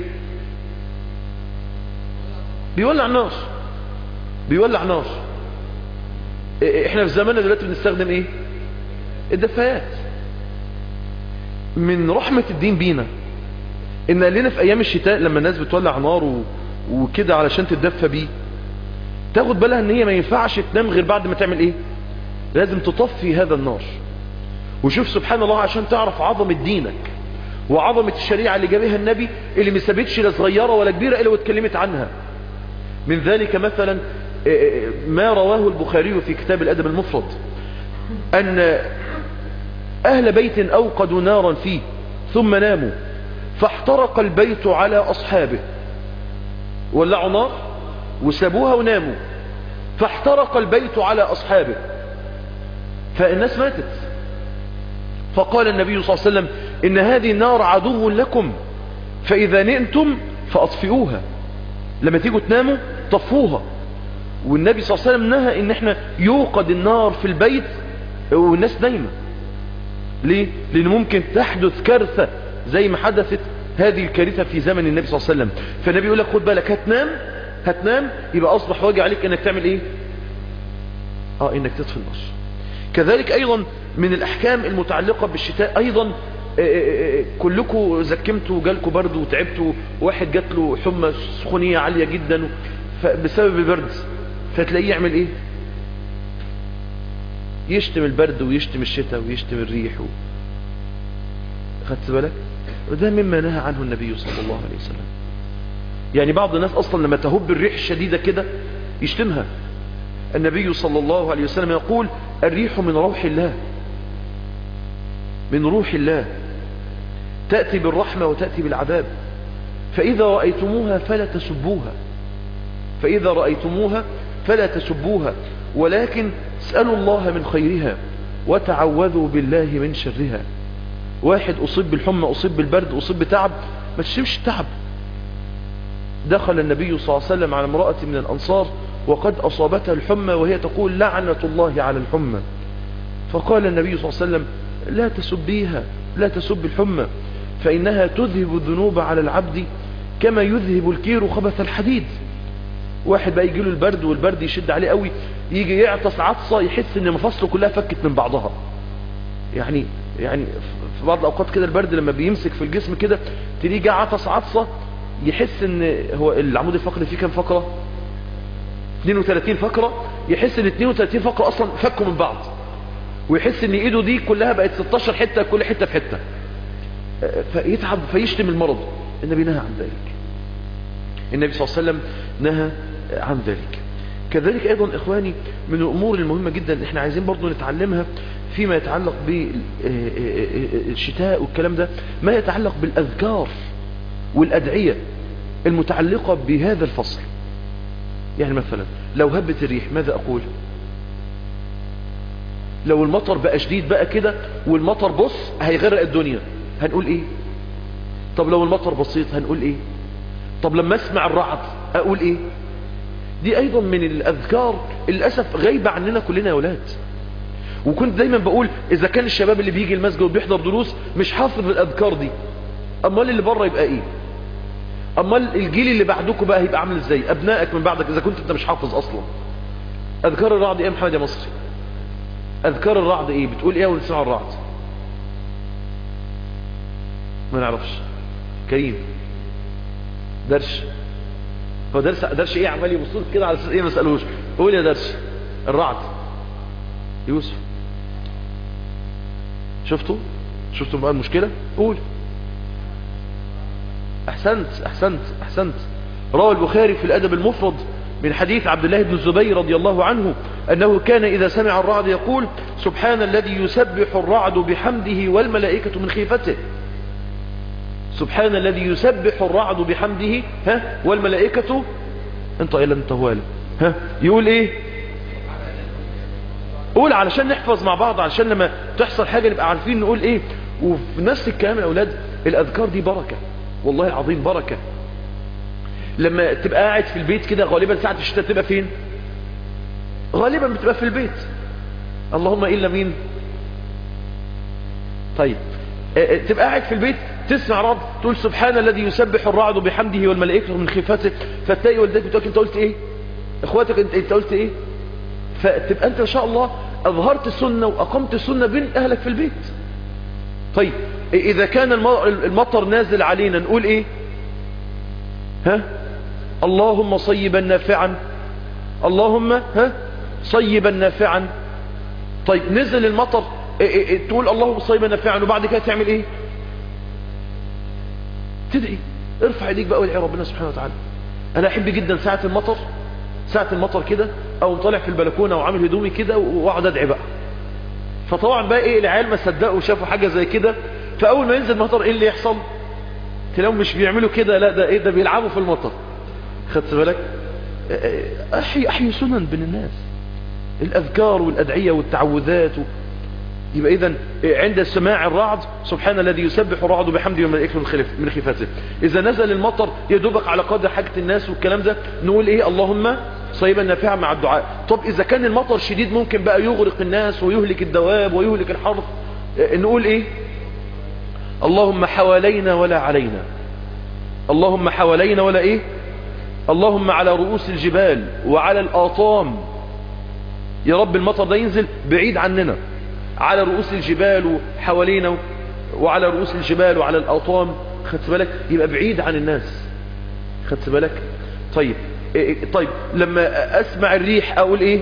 بيولع نار بيولع نار احنا في زماننا دلوقتي بنستخدم ايه الدفايات من رحمة الدين بينا ان قال لنا في ايام الشتاء لما الناس بتولع نار و... وكده علشان تتدفى بيه تاخد بالها ان هي ما ينفعش تنام غير بعد ما تعمل ايه لازم تطفي هذا النار وشوف سبحان الله عشان تعرف عظمة دينك وعظمة الشريعة اللي جابها النبي اللي ما سابتش لا صغيرة ولا كبيرة الا واتكلمت عنها من ذلك مثلا ما رواه البخاري في كتاب الأدب المفرد أن أهل بيت أوقدوا نارا فيه ثم ناموا فاحترق البيت على أصحابه ولعوا نار وسابوها وناموا فاحترق البيت على أصحابه فالناس ماتت فقال النبي صلى الله عليه وسلم إن هذه النار عدو لكم فإذا نئتم فأطفئوها لما تيجوا تناموا طفوها والنبي صلى الله عليه وسلم نهى ان احنا يوقد النار في البيت والناس نايمة ليه؟ لان ممكن تحدث كارثة زي ما حدثت هذه الكارثة في زمن النبي صلى الله عليه وسلم فالنبي يقول لك خد بالك هتنام هتنام يبقى اصبح واجب عليك انك تعمل ايه اه انك تطفي النار كذلك ايضا من الاحكام المتعلقة بالشتاء ايضا كلكم زكمتوا وجالكوا برد وتعبتوا واحد جات له حمى سخونية عالية جدا بسبب البرد فتلاقيه يعمل ايه يشتم البرد ويشتم الشتاء ويشتم الريح و... خدت بالك وده مما نهى عنه النبي صلى الله عليه وسلم يعني بعض الناس اصلا لما تهب الريح الشديدة كده يشتمها النبي صلى الله عليه وسلم يقول الريح من روح الله من روح الله تأتي بالرحمة وتأتي بالعذاب فإذا رأيتموها فلا تسبوها فإذا رأيتموها فلا تسبوها ولكن اسألوا الله من خيرها وتعوذوا بالله من شرها واحد أصيب بالحمى أصيب بالبرد أصيب بتعب ما تشمش التعب دخل النبي صلى الله عليه وسلم على امرأة من الأنصار وقد أصابتها الحمى وهي تقول لعنة الله على الحمى فقال النبي صلى الله عليه وسلم لا تسبيها لا تسب الحمى فإنها تذهب الذنوب على العبد كما يذهب الكير خبث الحديد واحد بقى يجي له البرد والبرد يشد عليه قوي يجي يعطس عطسة يحس ان مفاصله كلها فكت من بعضها يعني يعني في بعض الاوقات كده البرد لما بيمسك في الجسم كده تلاقيه جه عطس عطسة يحس ان هو العمود الفقري فيه كام فقرة 32 فقرة يحس ان 32 فقرة اصلا فكوا من بعض ويحس ان ايده دي كلها بقت 16 حتة كل حتة في حتة فيتعب فيشتم المرض النبي نهى عن ذلك النبي صلى الله عليه وسلم نهى عن ذلك كذلك ايضا اخواني من الامور المهمة جدا احنا عايزين برضو نتعلمها فيما يتعلق بالشتاء والكلام ده ما يتعلق بالاذكار والادعية المتعلقة بهذا الفصل يعني مثلا لو هبت الريح ماذا اقول لو المطر بقى شديد بقى كده والمطر بص هيغرق الدنيا هنقول ايه طب لو المطر بسيط هنقول ايه طب لما اسمع الرعد اقول ايه دي ايضا من الاذكار للاسف غايبه عننا كلنا يا ولاد وكنت دايما بقول اذا كان الشباب اللي بيجي المسجد وبيحضر دروس مش حافظ الاذكار دي امال اللي بره يبقى ايه امال الجيل اللي بعدكم بقى هيبقى عامل ازاي ابنائك من بعدك اذا كنت انت مش حافظ اصلا اذكار الرعد ايه يا محمد يا مصري اذكار الرعد ايه بتقول ايه ونسمع الرعد ما نعرفش كريم درش هو درس درش ايه عمال يبص كده على اساس ايه ما اسالوش قول يا درش الرعد يوسف شفتوا شفتوا بقى المشكله قول احسنت احسنت احسنت روى البخاري في الادب المفرد من حديث عبد الله بن الزبير رضي الله عنه أنه كان إذا سمع الرعد يقول سبحان الذي يسبح الرعد بحمده والملائكة من خيفته سبحان الذي يسبح الرعد بحمده ها والملائكة انت إلا انت هوال ها يقول ايه قول علشان نحفظ مع بعض علشان لما تحصل حاجة نبقى عارفين نقول ايه وفي نفس الكلام الأولاد الأذكار دي بركة والله العظيم بركة لما تبقى قاعد في البيت كده غالبا ساعة الشتاء تبقى فين غالبا بتبقى في البيت اللهم إلا مين طيب تبقى قاعد في البيت تسمع رعد تقول سبحان الذي يسبح الرعد بحمده والملائكة من خيفته فتلاقي والدك بتقول انت قلت ايه اخواتك انت, انت قلت ايه فتبقى انت ان شاء الله اظهرت السنة واقمت السنة بين اهلك في البيت طيب اذا كان المطر نازل علينا نقول ايه ها اللهم صيبا نافعا اللهم ها صيبا نافعا طيب نزل المطر إيه إيه تقول اللهم صيبا نافعا وبعد كده تعمل ايه تدعي ارفع ايديك بقى وادعي ربنا سبحانه وتعالى انا احب جدا ساعة المطر ساعة المطر كده او طالع في البلكونة وعامل هدومي كده واقعد ادعي بقى فطبعا بقى ايه العيال ما صدقوا وشافوا حاجة زي كده فاول ما ينزل مطر ايه اللي يحصل تلاقيهم مش بيعملوا كده لا ده ايه ده بيلعبوا في المطر خدت بالك احي احي سنن بين الناس الاذكار والادعيه والتعوذات و... يبقى اذا عند سماع الرعد سبحان الذي يسبح الرعد بحمده وملائكته من خلف من خفاته اذا نزل المطر يدوبك على قدر حاجه الناس والكلام ده نقول ايه اللهم صيبا نافعا مع الدعاء طب اذا كان المطر شديد ممكن بقى يغرق الناس ويهلك الدواب ويهلك الحرث نقول ايه اللهم حوالينا ولا علينا اللهم حوالينا ولا ايه اللهم على رؤوس الجبال وعلى الآطام يا رب المطر ده ينزل بعيد عننا على رؤوس الجبال وحوالينا وعلى رؤوس الجبال وعلى الأطام خدت بالك يبقى بعيد عن الناس خدت بالك طيب طيب لما أسمع الريح أقول إيه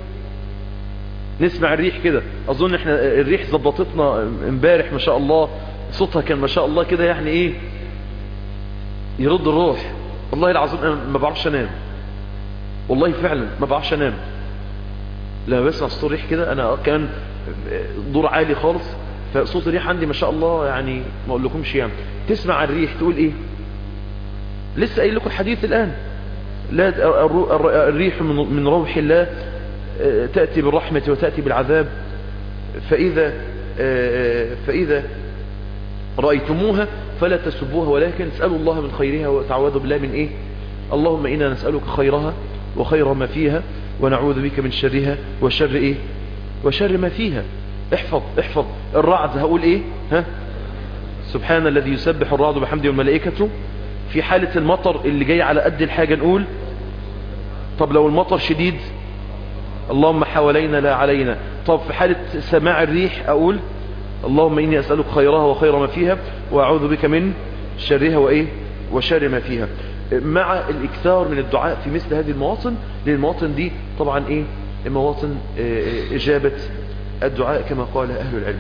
نسمع الريح كده أظن إحنا الريح زبطتنا امبارح ما شاء الله صوتها كان ما شاء الله كده يعني إيه يرد الروح والله العظيم أنا ما بعرفش أنام والله فعلا ما بعرفش أنام لما بسمع صوت الريح كده أنا كان دور عالي خالص فصوت الريح عندي ما شاء الله يعني ما اقول لكمش يعني تسمع الريح تقول ايه لسه قايل لكم الحديث الان لا الريح من روح الله تأتي بالرحمة وتأتي بالعذاب فإذا فإذا رأيتموها فلا تسبوها ولكن اسألوا الله من خيرها وتعوذوا بالله من إيه اللهم إنا نسألك خيرها وخير ما فيها ونعوذ بك من شرها وشر إيه وشر ما فيها احفظ احفظ الرعد هقول ايه ها سبحان الذي يسبح الرعد بحمده والملائكة في حالة المطر اللي جاي على قد الحاجة نقول طب لو المطر شديد اللهم حوالينا لا علينا طب في حالة سماع الريح اقول اللهم اني اسألك خيرها وخير ما فيها واعوذ بك من شرها وايه وشر ما فيها مع الاكثار من الدعاء في مثل هذه المواطن لان المواطن دي طبعا ايه مواطن اجابة الدعاء كما قال اهل العلم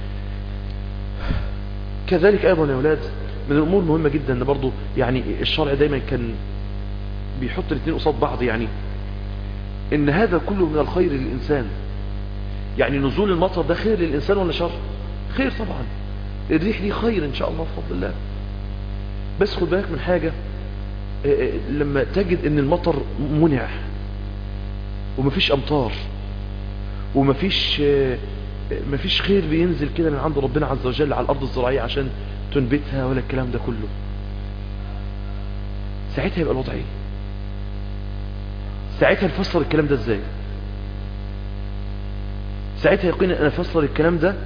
كذلك ايضا يا اولاد من الامور مهمة جدا ان برضو يعني الشرع دايما كان بيحط الاثنين قصاد بعض يعني ان هذا كله من الخير للانسان يعني نزول المطر ده خير للانسان ولا شر خير طبعا الريح دي خير ان شاء الله بفضل الله بس خد بالك من حاجة لما تجد ان المطر منع ومفيش امطار ومفيش مفيش خير بينزل كده من عند ربنا عز وجل على الارض الزراعية عشان تنبتها ولا الكلام ده كله ساعتها يبقى الوضع ايه ساعتها نفسر الكلام ده ازاي ساعتها يقين انا افسر الكلام ده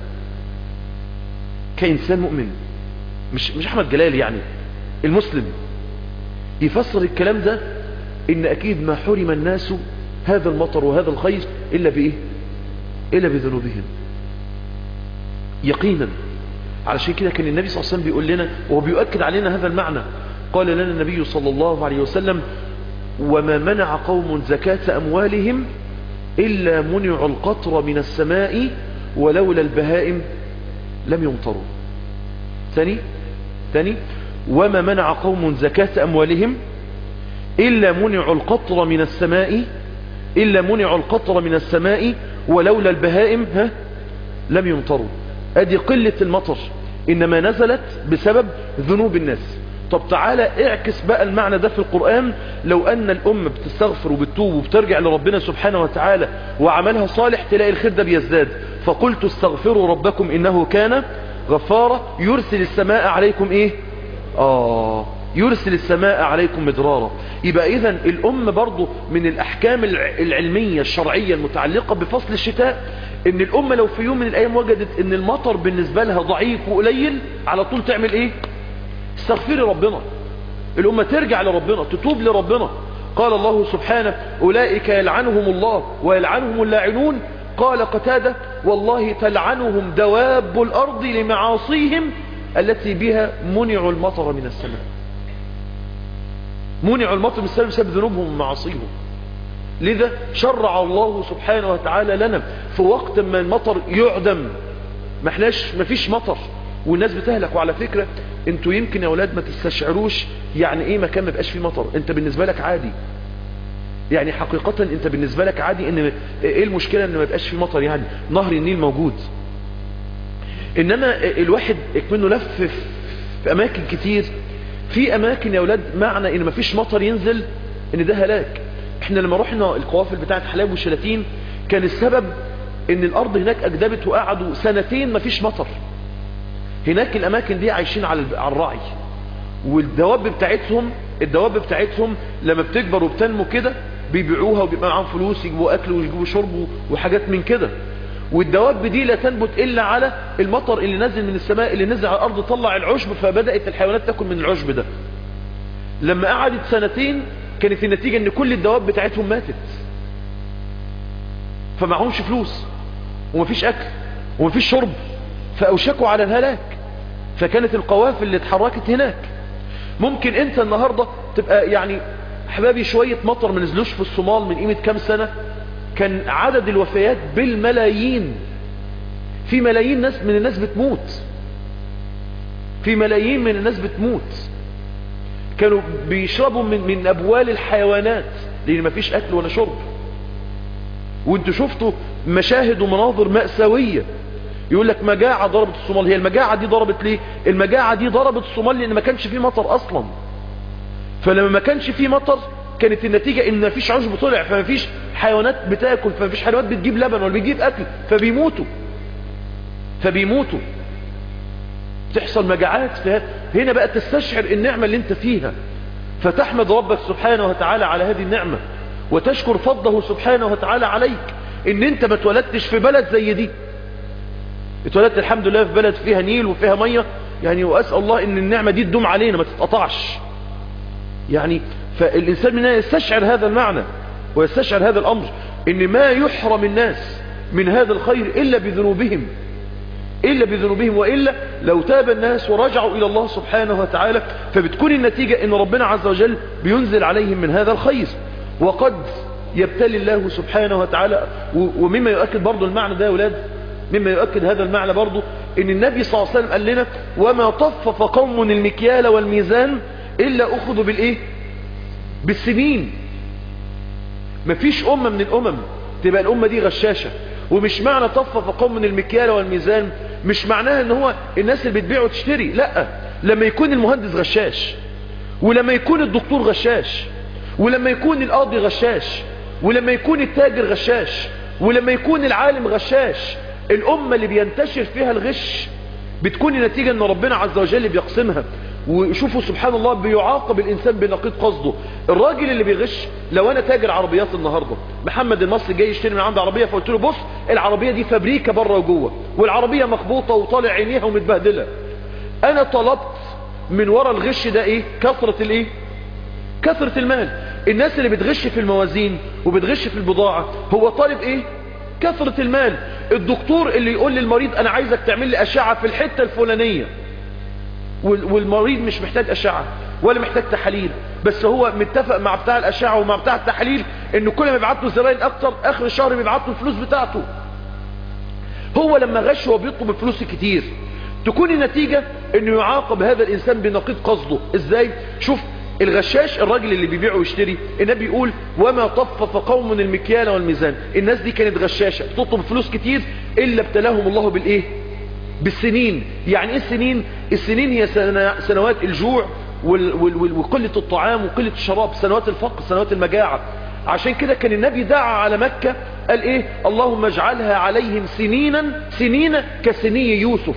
كإنسان مؤمن مش مش احمد جلال يعني المسلم يفسر الكلام ده ان اكيد ما حرم الناس هذا المطر وهذا الخير الا بايه الا بذنوبهم يقينا علشان كده كان النبي صلى الله عليه وسلم بيقول لنا وهو بيؤكد علينا هذا المعنى قال لنا النبي صلى الله عليه وسلم وما منع قوم زكاة أموالهم إلا منعوا القطر من السماء ولولا البهائم لم يمطروا ثاني ثاني وما منع قوم زكاة أموالهم إلا منعوا القطر من السماء إلا منعوا القطر من السماء ولولا البهائم ها لم يمطروا ادي قلة المطر انما نزلت بسبب ذنوب الناس طب تعالى اعكس بقى المعنى ده في القرآن لو ان الام بتستغفر وبتتوب وبترجع لربنا سبحانه وتعالى وعملها صالح تلاقي الخير ده بيزداد فقلت استغفروا ربكم انه كان غفارا يرسل السماء عليكم ايه اه يرسل السماء عليكم مدرارا يبقى اذا الام برضو من الاحكام العلمية الشرعية المتعلقة بفصل الشتاء ان الامة لو في يوم من الايام وجدت ان المطر بالنسبة لها ضعيف وقليل على طول تعمل ايه استغفري ربنا الامة ترجع لربنا تتوب لربنا قال الله سبحانه اولئك يلعنهم الله ويلعنهم اللاعنون قال قتادة والله تلعنهم دواب الارض لمعاصيهم التي بها منعوا المطر من السماء منعوا المطر من السماء بسبب ذنوبهم ومعاصيهم لذا شرع الله سبحانه وتعالى لنا في وقت ما المطر يعدم ما احناش ما فيش مطر والناس بتهلك وعلى فكرة انتوا يمكن يا اولاد ما تستشعروش يعني ايه مكان ما بقاش فيه مطر انت بالنسبة لك عادي يعني حقيقة انت بالنسبة لك عادي ان ايه المشكلة ان ما بقاش فيه مطر يعني نهر النيل موجود انما الواحد اكمنه لف في اماكن كتير في اماكن يا اولاد معنى ان مفيش مطر ينزل ان ده هلاك احنا لما رحنا القوافل بتاعت حلايب وشلاتين كان السبب ان الارض هناك اجدبت وقعدوا سنتين مفيش مطر هناك الاماكن دي عايشين على على الرعي والدواب بتاعتهم الدواب بتاعتهم لما بتكبر وبتنمو كده بيبيعوها وبيبقى معاهم فلوس يجيبوا اكل ويجيبوا شرب وحاجات من كده والدواب دي لا تنبت الا على المطر اللي نزل من السماء اللي نزل على الارض طلع العشب فبدات الحيوانات تاكل من العشب ده لما قعدت سنتين كانت النتيجه ان كل الدواب بتاعتهم ماتت فمعهمش فلوس ومفيش اكل ومفيش شرب فاوشكوا على الهلاك فكانت القوافل اللي اتحركت هناك ممكن انت النهاردة تبقى يعني احبابي شوية مطر ما نزلوش في الصومال من قيمة كام سنة كان عدد الوفيات بالملايين في ملايين ناس من الناس بتموت في ملايين من الناس بتموت كانوا بيشربوا من, من ابوال الحيوانات لان مفيش اكل ولا شرب وانتوا شفتوا مشاهد ومناظر مأساوية يقول لك مجاعة ضربت الصومال هي المجاعة دي ضربت ليه المجاعة دي ضربت الصومال لان ما كانش فيه مطر اصلا فلما ما كانش فيه مطر كانت النتيجة ان ما فيش عشب طلع فما فيش حيوانات بتاكل فما فيش حيوانات بتجيب لبن ولا بتجيب اكل فبيموتوا فبيموتوا تحصل مجاعات هنا بقى تستشعر النعمة اللي انت فيها فتحمد ربك سبحانه وتعالى على هذه النعمة وتشكر فضله سبحانه وتعالى عليك ان انت ما اتولدتش في بلد زي دي اتولدت الحمد لله في بلد فيها نيل وفيها مية يعني واسأل الله ان النعمة دي تدوم علينا ما تتقطعش يعني فالانسان منها يستشعر هذا المعنى ويستشعر هذا الامر ان ما يحرم الناس من هذا الخير الا بذنوبهم إلا بذنوبهم وإلا لو تاب الناس ورجعوا إلى الله سبحانه وتعالى فبتكون النتيجة أن ربنا عز وجل بينزل عليهم من هذا الخير وقد يبتلي الله سبحانه وتعالى ومما يؤكد برضو المعنى ده يا أولاد مما يؤكد هذا المعنى برضو أن النبي صلى الله عليه وسلم قال لنا وما طفف قوم المكيال والميزان إلا أخذوا بالإيه بالسنين مفيش أمة من الأمم تبقى الأمة دي غشاشة ومش معنى طفف قوم من المكيال والميزان مش معناها ان هو الناس اللي بتبيع وتشتري لا لما يكون المهندس غشاش ولما يكون الدكتور غشاش ولما يكون القاضي غشاش ولما يكون التاجر غشاش ولما يكون العالم غشاش الأمة اللي بينتشر فيها الغش بتكون النتيجة ان ربنا عز وجل بيقسمها وشوفوا سبحان الله بيعاقب الإنسان بنقيض قصده الراجل اللي بيغش لو أنا تاجر عربيات النهاردة محمد المصري جاي يشتري من عندي عربية فقلت له بص العربية دي فابريكا بره وجوه والعربية مخبوطة وطالع عينيها ومتبهدلة أنا طلبت من ورا الغش ده إيه كثرة الإيه كثرة المال الناس اللي بتغش في الموازين وبتغش في البضاعة هو طالب إيه كثرة المال الدكتور اللي يقول للمريض أنا عايزك تعمل لي أشعة في الحتة الفلانية والمريض مش محتاج أشعة ولا محتاج تحاليل بس هو متفق مع بتاع الأشعة ومع بتاع التحاليل انه كل ما يبعت له زباين اكتر اخر الشهر بيبعت له الفلوس بتاعته هو لما غش هو بيطلب الفلوس كتير تكون النتيجة انه يعاقب هذا الانسان بنقيض قصده ازاي شوف الغشاش الراجل اللي بيبيع ويشتري النبي يقول وما طفف قوم المكيال والميزان الناس دي كانت غشاشة تطلب فلوس كتير الا ابتلاهم الله بالايه بالسنين يعني ايه السنين السنين هي سنوات الجوع وقلة الطعام وقلة الشراب سنوات الفقر سنوات المجاعة عشان كده كان النبي دعا على مكة قال ايه اللهم اجعلها عليهم سنينا سنين كسني يوسف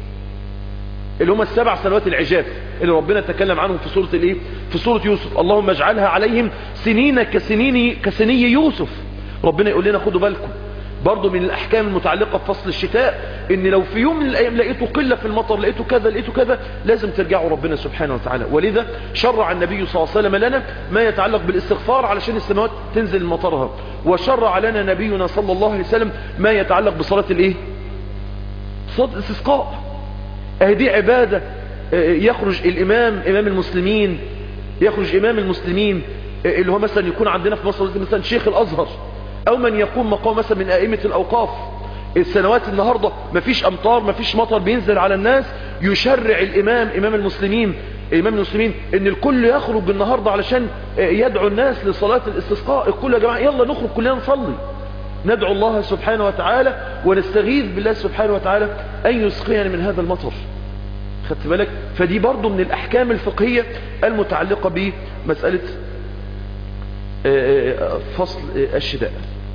اللي هم السبع سنوات العجاف اللي ربنا تكلم عنهم في سورة الايه في سورة يوسف اللهم اجعلها عليهم سنين كسنين كسني يوسف ربنا يقول لنا خدوا بالكم برضو من الأحكام المتعلقة بفصل الشتاء ان لو في يوم من الأيام لقيته قلة في المطر لقيته كذا لقيته كذا لازم ترجعوا ربنا سبحانه وتعالى ولذا شرع النبي صلى الله عليه وسلم لنا ما يتعلق بالاستغفار علشان السماوات تنزل مطرها وشرع لنا نبينا صلى الله عليه وسلم ما يتعلق بصلاة الايه صلاة الاستسقاء اهدي عبادة يخرج الامام امام المسلمين يخرج امام المسلمين اللي هو مثلا يكون عندنا في مصر مثلا شيخ الازهر او من يقوم مقام مثلا من ائمة الاوقاف السنوات النهاردة مفيش امطار مفيش مطر بينزل على الناس يشرع الامام امام المسلمين امام المسلمين ان الكل يخرج النهاردة علشان يدعو الناس لصلاة الاستسقاء الكل يا جماعة يلا نخرج كلنا نصلي ندعو الله سبحانه وتعالى ونستغيث بالله سبحانه وتعالى ان يسقينا من هذا المطر خدت بالك فدي برضو من الأحكام الفقهية المتعلقة بمسألة فصل الشتاء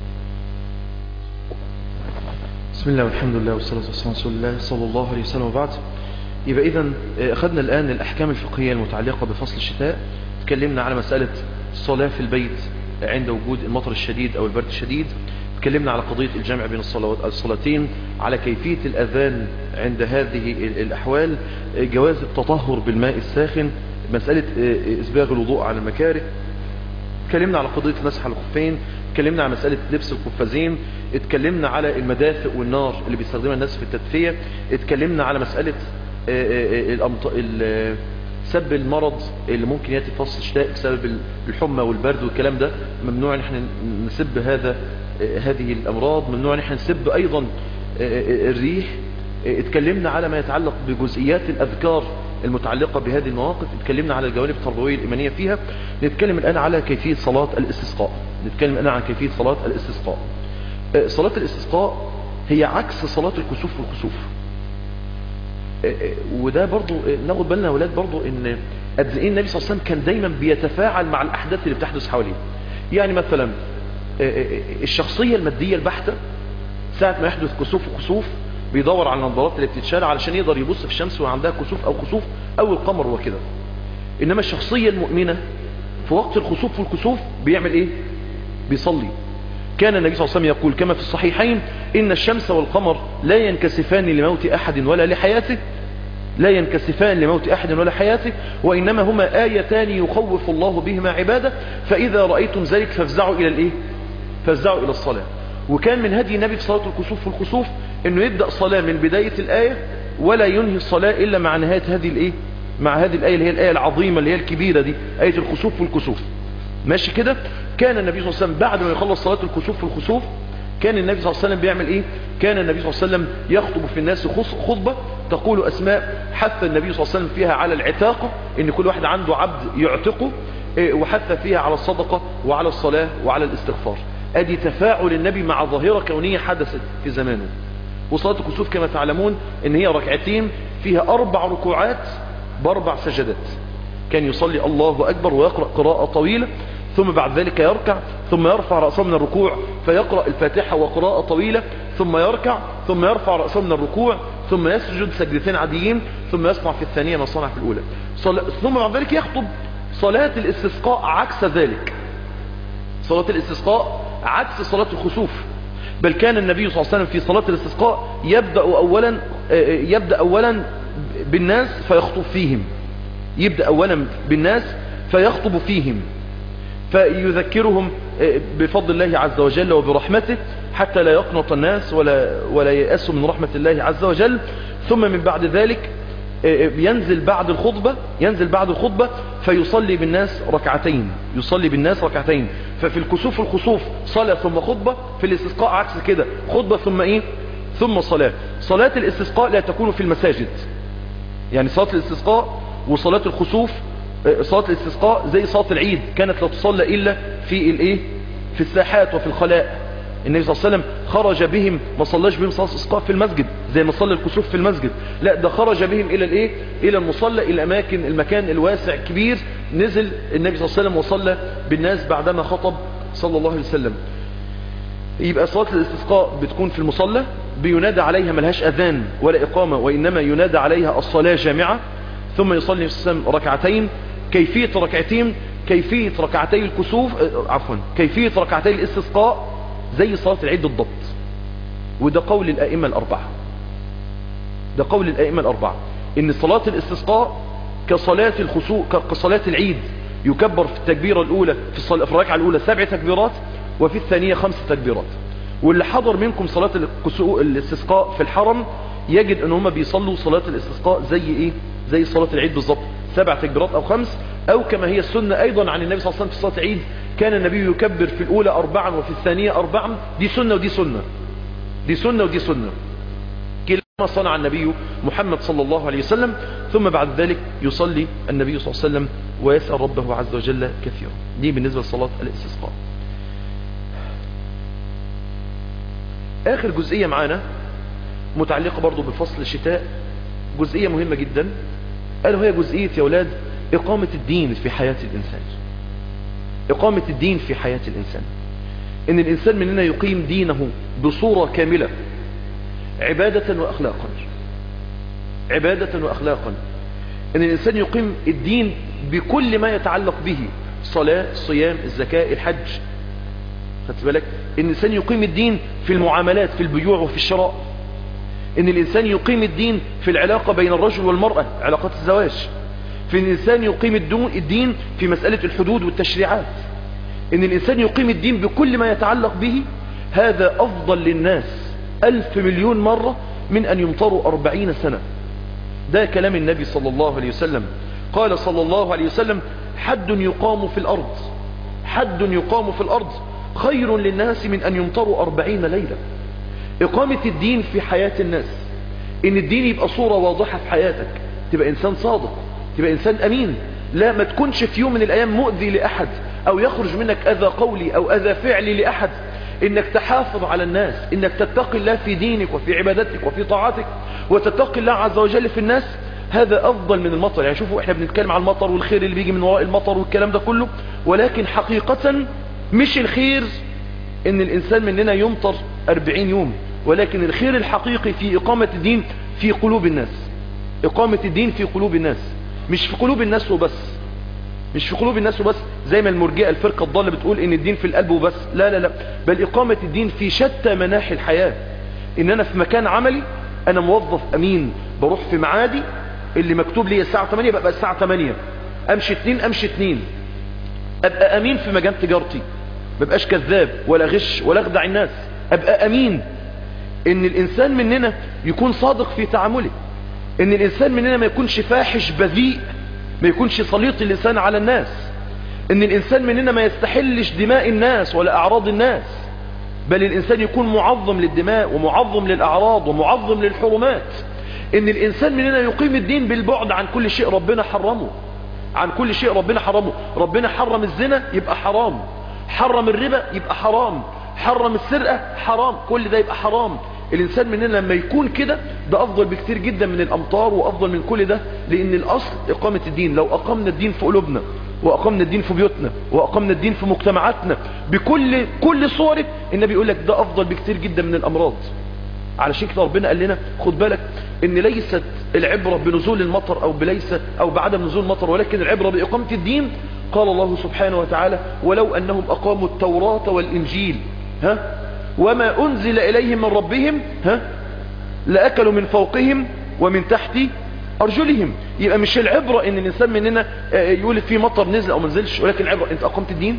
بسم الله والحمد لله والصلاة والسلام على رسول الله صلى الله عليه وسلم وبعد يبقى إذا أخذنا الآن الأحكام الفقهية المتعلقة بفصل الشتاء تكلمنا على مسألة الصلاة في البيت عند وجود المطر الشديد أو البرد الشديد تكلمنا على قضية الجمع بين الصلاتين على كيفية الأذان عند هذه الأحوال جواز التطهر بالماء الساخن مسألة إسباغ الوضوء على المكاره اتكلمنا على قضية مسح الخفين اتكلمنا على مسألة لبس القفازين اتكلمنا على المدافئ والنار اللي بيستخدمها الناس في التدفئة اتكلمنا على مسألة سب المرض اللي ممكن يأتي فصل الشتاء بسبب الحمى والبرد والكلام ده ممنوع ان احنا نسب هذا هذه الامراض ممنوع ان احنا نسب ايضا الريح اتكلمنا على ما يتعلق بجزئيات الاذكار المتعلقة بهذه المواقف اتكلمنا على الجوانب التربوية الإيمانية فيها نتكلم الآن على كيفية صلاة الاستسقاء نتكلم الآن عن كيفية صلاة الاستسقاء صلاة الاستسقاء هي عكس صلاة الكسوف والخسوف وده برضو ناخد بالنا يا اولاد برضو ان قد ايه النبي صلى الله عليه وسلم كان دايما بيتفاعل مع الاحداث اللي بتحدث حواليه يعني مثلا الشخصية المادية البحتة ساعة ما يحدث كسوف وخسوف بيدور على النظارات اللي بتتشال علشان يقدر يبص في الشمس وعندها كسوف او خسوف او القمر وكده انما الشخصية المؤمنة في وقت الخسوف والكسوف بيعمل ايه بيصلي كان النبي صلى الله عليه وسلم يقول كما في الصحيحين ان الشمس والقمر لا ينكسفان لموت احد ولا لحياته لا ينكسفان لموت احد ولا حياته وانما هما ايتان يخوف الله بهما عباده فاذا رأيتم ذلك فافزعوا الى الايه فافزعوا الى الصلاة وكان من هدي النبي في صلاة الكسوف والخسوف انه يبدأ صلاة من بداية الآية ولا ينهي الصلاة الا مع نهاية هذه الايه مع هذه الآية اللي هي الآية العظيمة اللي هي الكبيرة دي آية الخسوف والكسوف ماشي كده كان النبي صلى الله عليه وسلم بعد ما يخلص صلاة الكسوف والخسوف كان النبي صلى الله عليه وسلم بيعمل ايه كان النبي صلى الله عليه وسلم يخطب في الناس خطبة تقول اسماء حث النبي صلى الله عليه وسلم فيها على العتاق ان كل واحد عنده عبد يعتقه وحث فيها على الصدقة وعلى الصلاة وعلى الاستغفار ادي تفاعل النبي مع ظاهرة كونية حدثت في زمانه وصلاة الكسوف كما تعلمون ان هي ركعتين فيها اربع ركوعات باربع سجدات كان يصلي الله اكبر ويقرأ قراءة طويلة ثم بعد ذلك يركع ثم يرفع رأسه من الركوع فيقرأ الفاتحة وقراءة طويلة ثم يركع ثم يرفع رأسه من الركوع ثم يسجد سجدتين عاديين ثم يصنع في الثانية ما صنع في الأولى ثم بعد ذلك يخطب صلاة الاستسقاء عكس ذلك صلاة الاستسقاء عكس صلاة الخسوف بل كان النبي صلى الله عليه وسلم في صلاة الاستسقاء يبدأ أولا يبدأ أولا بالناس فيخطب فيهم يبدأ أولا بالناس فيخطب فيهم فيذكرهم بفضل الله عز وجل وبرحمته حتى لا يقنط الناس ولا, ولا ييأسوا من رحمة الله عز وجل ثم من بعد ذلك ينزل بعد الخطبة ينزل بعد الخطبة فيصلي بالناس ركعتين يصلي بالناس ركعتين ففي الكسوف الخسوف صلاة ثم خطبة في الاستسقاء عكس كده خطبة ثم ايه ثم صلاة صلاة الاستسقاء لا تكون في المساجد يعني صلاة الاستسقاء وصلاة الخسوف صلاة الاستسقاء زي صلاة العيد كانت لا تصلى إلا في الايه في الساحات وفي الخلاء النبي صلى الله عليه وسلم خرج بهم ما صلاش بهم صلاة الاستسقاء في المسجد زي ما صلى الكسوف في المسجد لا ده خرج بهم الى الايه الى المصلى الى اماكن المكان الواسع كبير نزل النبي صلى الله عليه وسلم وصلى بالناس بعدما خطب صلى الله عليه وسلم يبقى صلاة الاستسقاء بتكون في المصلى بينادى عليها ملهاش اذان ولا اقامة وانما ينادى عليها الصلاة جامعة ثم يصلي النبي صلى الله عليه وسلم ركعتين كيفية ركعتين كيفية ركعتي الكسوف عفوا كيفية ركعتي الاستسقاء زي صلاة العيد بالضبط وده قول الائمة الاربعة ده قول الائمة الاربعة ان صلاة الاستسقاء كصلاة الخسوء كصلاة العيد يكبر في التكبيرة الاولى في, الصلاة في الركعة الاولى سبع تكبيرات وفي الثانية خمس تكبيرات واللي حضر منكم صلاة الاستسقاء في الحرم يجد ان هم بيصلوا صلاة الاستسقاء زي ايه زي صلاة العيد بالظبط سبع تكبيرات او خمس او كما هي السنة ايضا عن النبي صلى الله عليه وسلم في صلاة العيد كان النبي يكبر في الاولى اربعا وفي الثانية اربعا دي سنة ودي سنة دي سنة ودي سنة كلما صنع النبي محمد صلى الله عليه وسلم ثم بعد ذلك يصلي النبي صلى الله عليه وسلم ويسأل ربه عز وجل كثيرا دي بالنسبة لصلاة الاستسقاء اخر جزئية معانا متعلقة برضو بفصل الشتاء جزئية مهمة جدا قالوا هي جزئية يا أولاد إقامة الدين في حياة الإنسان إقامة الدين في حياة الإنسان إن الإنسان مننا يقيم دينه بصورة كاملة عبادة وأخلاقا عبادة وأخلاقا إن الإنسان يقيم الدين بكل ما يتعلق به صلاة صيام الزكاة الحج خدت بالك إن الإنسان يقيم الدين في المعاملات في البيوع وفي الشراء إن الإنسان يقيم الدين في العلاقة بين الرجل والمرأة علاقات الزواج في ان الانسان يقيم الدين في مسألة الحدود والتشريعات ان الانسان يقيم الدين بكل ما يتعلق به هذا افضل للناس الف مليون مرة من ان يمطروا اربعين سنة ده كلام النبي صلى الله عليه وسلم قال صلى الله عليه وسلم حد يقام في الارض حد يقام في الارض خير للناس من ان يمطروا اربعين ليلة اقامة الدين في حياة الناس ان الدين يبقى صورة واضحة في حياتك تبقى انسان صادق تبقى انسان امين لا ما تكونش في يوم من الايام مؤذي لاحد او يخرج منك اذى قولي او اذى فعلي لاحد انك تحافظ على الناس انك تتقي الله في دينك وفي عبادتك وفي طاعتك وتتقي الله عز وجل في الناس هذا افضل من المطر يعني شوفوا احنا بنتكلم عن المطر والخير اللي بيجي من وراء المطر والكلام ده كله ولكن حقيقة مش الخير ان الانسان مننا يمطر 40 يوم ولكن الخير الحقيقي في اقامة الدين في قلوب الناس اقامة الدين في قلوب الناس مش في قلوب الناس وبس مش في قلوب الناس وبس زي ما المرجئة الفرقة الضالة بتقول ان الدين في القلب وبس لا لا لا بل اقامة الدين في شتى مناحي الحياة ان انا في مكان عملي انا موظف امين بروح في معادي اللي مكتوب لي الساعة 8 بقى الساعة 8 امشي 2 امشي 2 ابقى امين في مجال تجارتي ما بقاش كذاب ولا غش ولا اخدع الناس ابقى امين ان الانسان مننا يكون صادق في تعامله ان الانسان مننا ما يكونش فاحش بذيء ما يكونش سليط اللسان على الناس ان الانسان مننا ما يستحلش دماء الناس ولا اعراض الناس بل الانسان يكون معظم للدماء ومعظم للاعراض ومعظم للحرمات ان الانسان مننا يقيم الدين بالبعد عن كل شيء ربنا حرمه عن كل شيء ربنا حرمه ربنا حرم الزنا يبقى حرام حرم الربا يبقى حرام حرم السرقة حرام كل ده يبقى حرام الإنسان مننا لما يكون كده ده أفضل بكثير جدا من الأمطار وأفضل من كل ده لأن الأصل إقامة الدين لو أقمنا الدين في قلوبنا وأقمنا الدين في بيوتنا وأقمنا الدين في مجتمعاتنا بكل كل صوره النبي يقول لك ده أفضل بكثير جدا من الأمراض علشان كده ربنا قال لنا خد بالك ان ليست العبرة بنزول المطر او بليس او بعدم نزول المطر ولكن العبرة بإقامة الدين قال الله سبحانه وتعالى ولو أنهم أقاموا التوراة والإنجيل ها وما أنزل إليهم من ربهم ها لأكلوا من فوقهم ومن تحت أرجلهم يبقى مش العبرة إن الإنسان مننا يقول في مطر نزل أو منزلش ولكن العبرة أنت أقمت الدين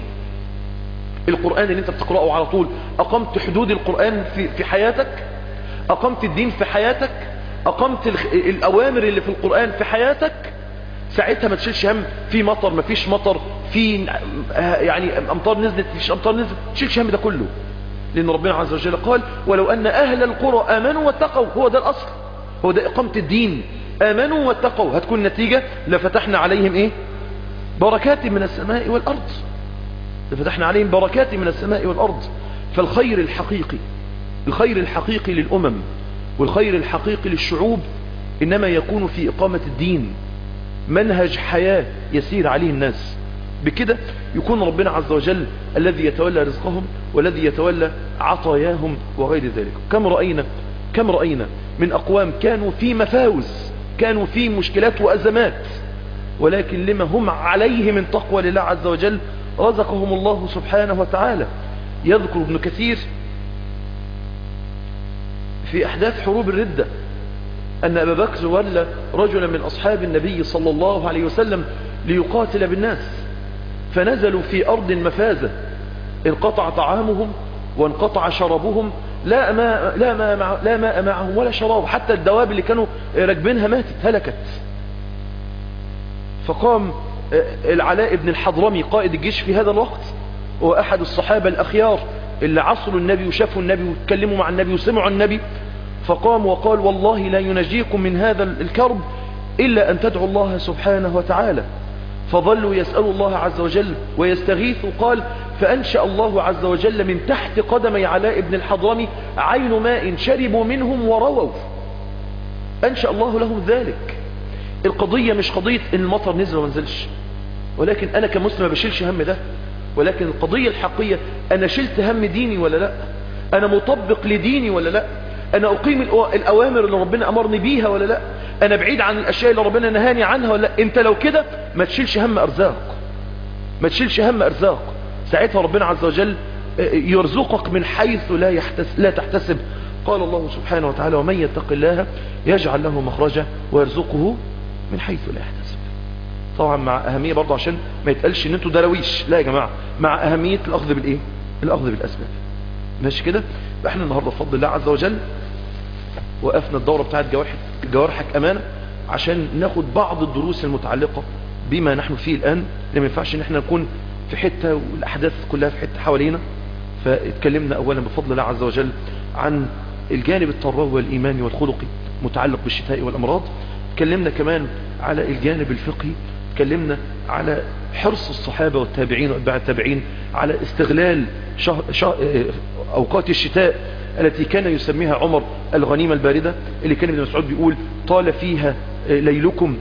القرآن اللي أنت بتقرأه على طول أقمت حدود القرآن في, في حياتك أقمت الدين في حياتك أقمت الأوامر اللي في القرآن في حياتك ساعتها ما تشيلش هم في مطر ما فيش مطر في يعني أمطار نزلت فيش أمطار نزلت تشيلش هم ده كله لأن ربنا عز وجل قال ولو أن أهل القرى آمنوا واتقوا هو ده الأصل هو ده إقامة الدين آمنوا واتقوا هتكون نتيجة لفتحنا عليهم إيه بركات من السماء والأرض لفتحنا عليهم بركات من السماء والأرض فالخير الحقيقي الخير الحقيقي للأمم والخير الحقيقي للشعوب إنما يكون في إقامة الدين منهج حياة يسير عليه الناس بكده يكون ربنا عز وجل الذي يتولى رزقهم والذي يتولى عطاياهم وغير ذلك كم رأينا كم رأينا من أقوام كانوا في مفاوز كانوا في مشكلات وأزمات ولكن لما هم عليه من تقوى لله عز وجل رزقهم الله سبحانه وتعالى يذكر ابن كثير في أحداث حروب الردة أن أبا بكر ولى رجلا من أصحاب النبي صلى الله عليه وسلم ليقاتل بالناس فنزلوا في أرض مفازة انقطع طعامهم وانقطع شرابهم لا ماء, لا ماء, مع لا ماء معهم ولا شراب حتى الدواب اللي كانوا راكبينها ماتت هلكت فقام العلاء بن الحضرمي قائد الجيش في هذا الوقت هو أحد الصحابة الأخيار اللي عصروا النبي وشافوا النبي واتكلموا مع النبي وسمعوا النبي فقام وقال والله لا ينجيكم من هذا الكرب إلا أن تدعوا الله سبحانه وتعالى فظلوا يسألوا الله عز وجل ويستغيثوا قال فأنشأ الله عز وجل من تحت قدمي علاء بن الحضرمي عين ماء شربوا منهم ورووا أنشأ الله لهم ذلك القضية مش قضية ان المطر نزل وما نزلش ولكن أنا كمسلم ما بشيلش هم ده ولكن القضية الحقيقية أنا شلت هم ديني ولا لا أنا مطبق لديني ولا لا أنا أقيم الأوامر اللي ربنا أمرني بيها ولا لا أنا بعيد عن الأشياء اللي ربنا نهاني عنها ولا لا أنت لو كده ما تشيلش هم أرزاق ما تشيلش هم أرزاق ساعتها ربنا عز وجل يرزقك من حيث لا, يحتسب لا تحتسب قال الله سبحانه وتعالى ومن يتق الله يجعل له مخرجا ويرزقه من حيث لا يحتسب طبعا مع أهمية برضه عشان ما يتقالش ان انتوا درويش لا يا جماعة مع أهمية الأخذ بالإيه الأخذ بالأسباب ماشي كده احنا النهاردة بفضل الله عز وجل وقفنا الدورة بتاعت جوارحك, جوارحك أمانة عشان ناخد بعض الدروس المتعلقة بما نحن فيه الآن لما ينفعش ان احنا نكون في حتة والأحداث كلها في حتة حوالينا فاتكلمنا أولا بفضل الله عز وجل عن الجانب التربوي والإيماني والخلقي متعلق بالشفاء والأمراض اتكلمنا كمان على الجانب الفقهي اتكلمنا على حرص الصحابة والتابعين واتباع التابعين على استغلال شهر شهر أوقات الشتاء التي كان يسميها عمر الغنيمة الباردة اللي كان ابن مسعود بيقول طال فيها ليلكم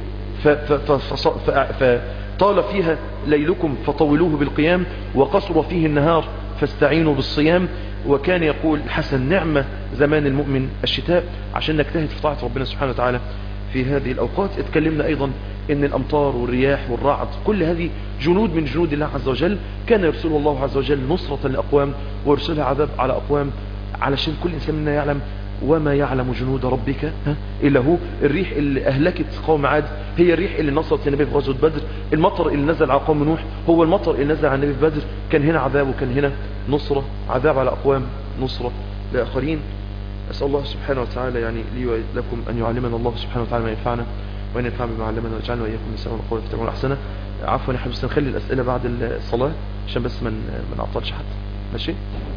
فطال فيها ليلكم فطولوه بالقيام وقصر فيه النهار فاستعينوا بالصيام وكان يقول حسن نعمة زمان المؤمن الشتاء عشان نجتهد في طاعة ربنا سبحانه وتعالى في هذه الأوقات اتكلمنا أيضا ان الأمطار والرياح والرعد كل هذه جنود من جنود الله عز وجل كان يرسله الله عز وجل نصرة لأقوام ويرسلها عذاب على أقوام علشان كل إنسان منا يعلم وما يعلم جنود ربك إلا هو الريح اللي أهلكت قوم عاد هي الريح اللي نصرت النبي في غزوة بدر المطر اللي نزل على قوم نوح هو المطر اللي نزل على النبي في بدر كان هنا عذاب وكان هنا نصرة عذاب على أقوام نصرة لآخرين أسأل الله سبحانه وتعالى يعني لي ولكم أن يعلمنا الله سبحانه وتعالى ما ينفعنا وأن ينفع بما علمنا ويجعلنا وإياكم من سلام القول فتعمل أحسنه عفوا يا حبيبي نخلي الأسئلة بعد الصلاة عشان بس ما نعطلش حد ماشي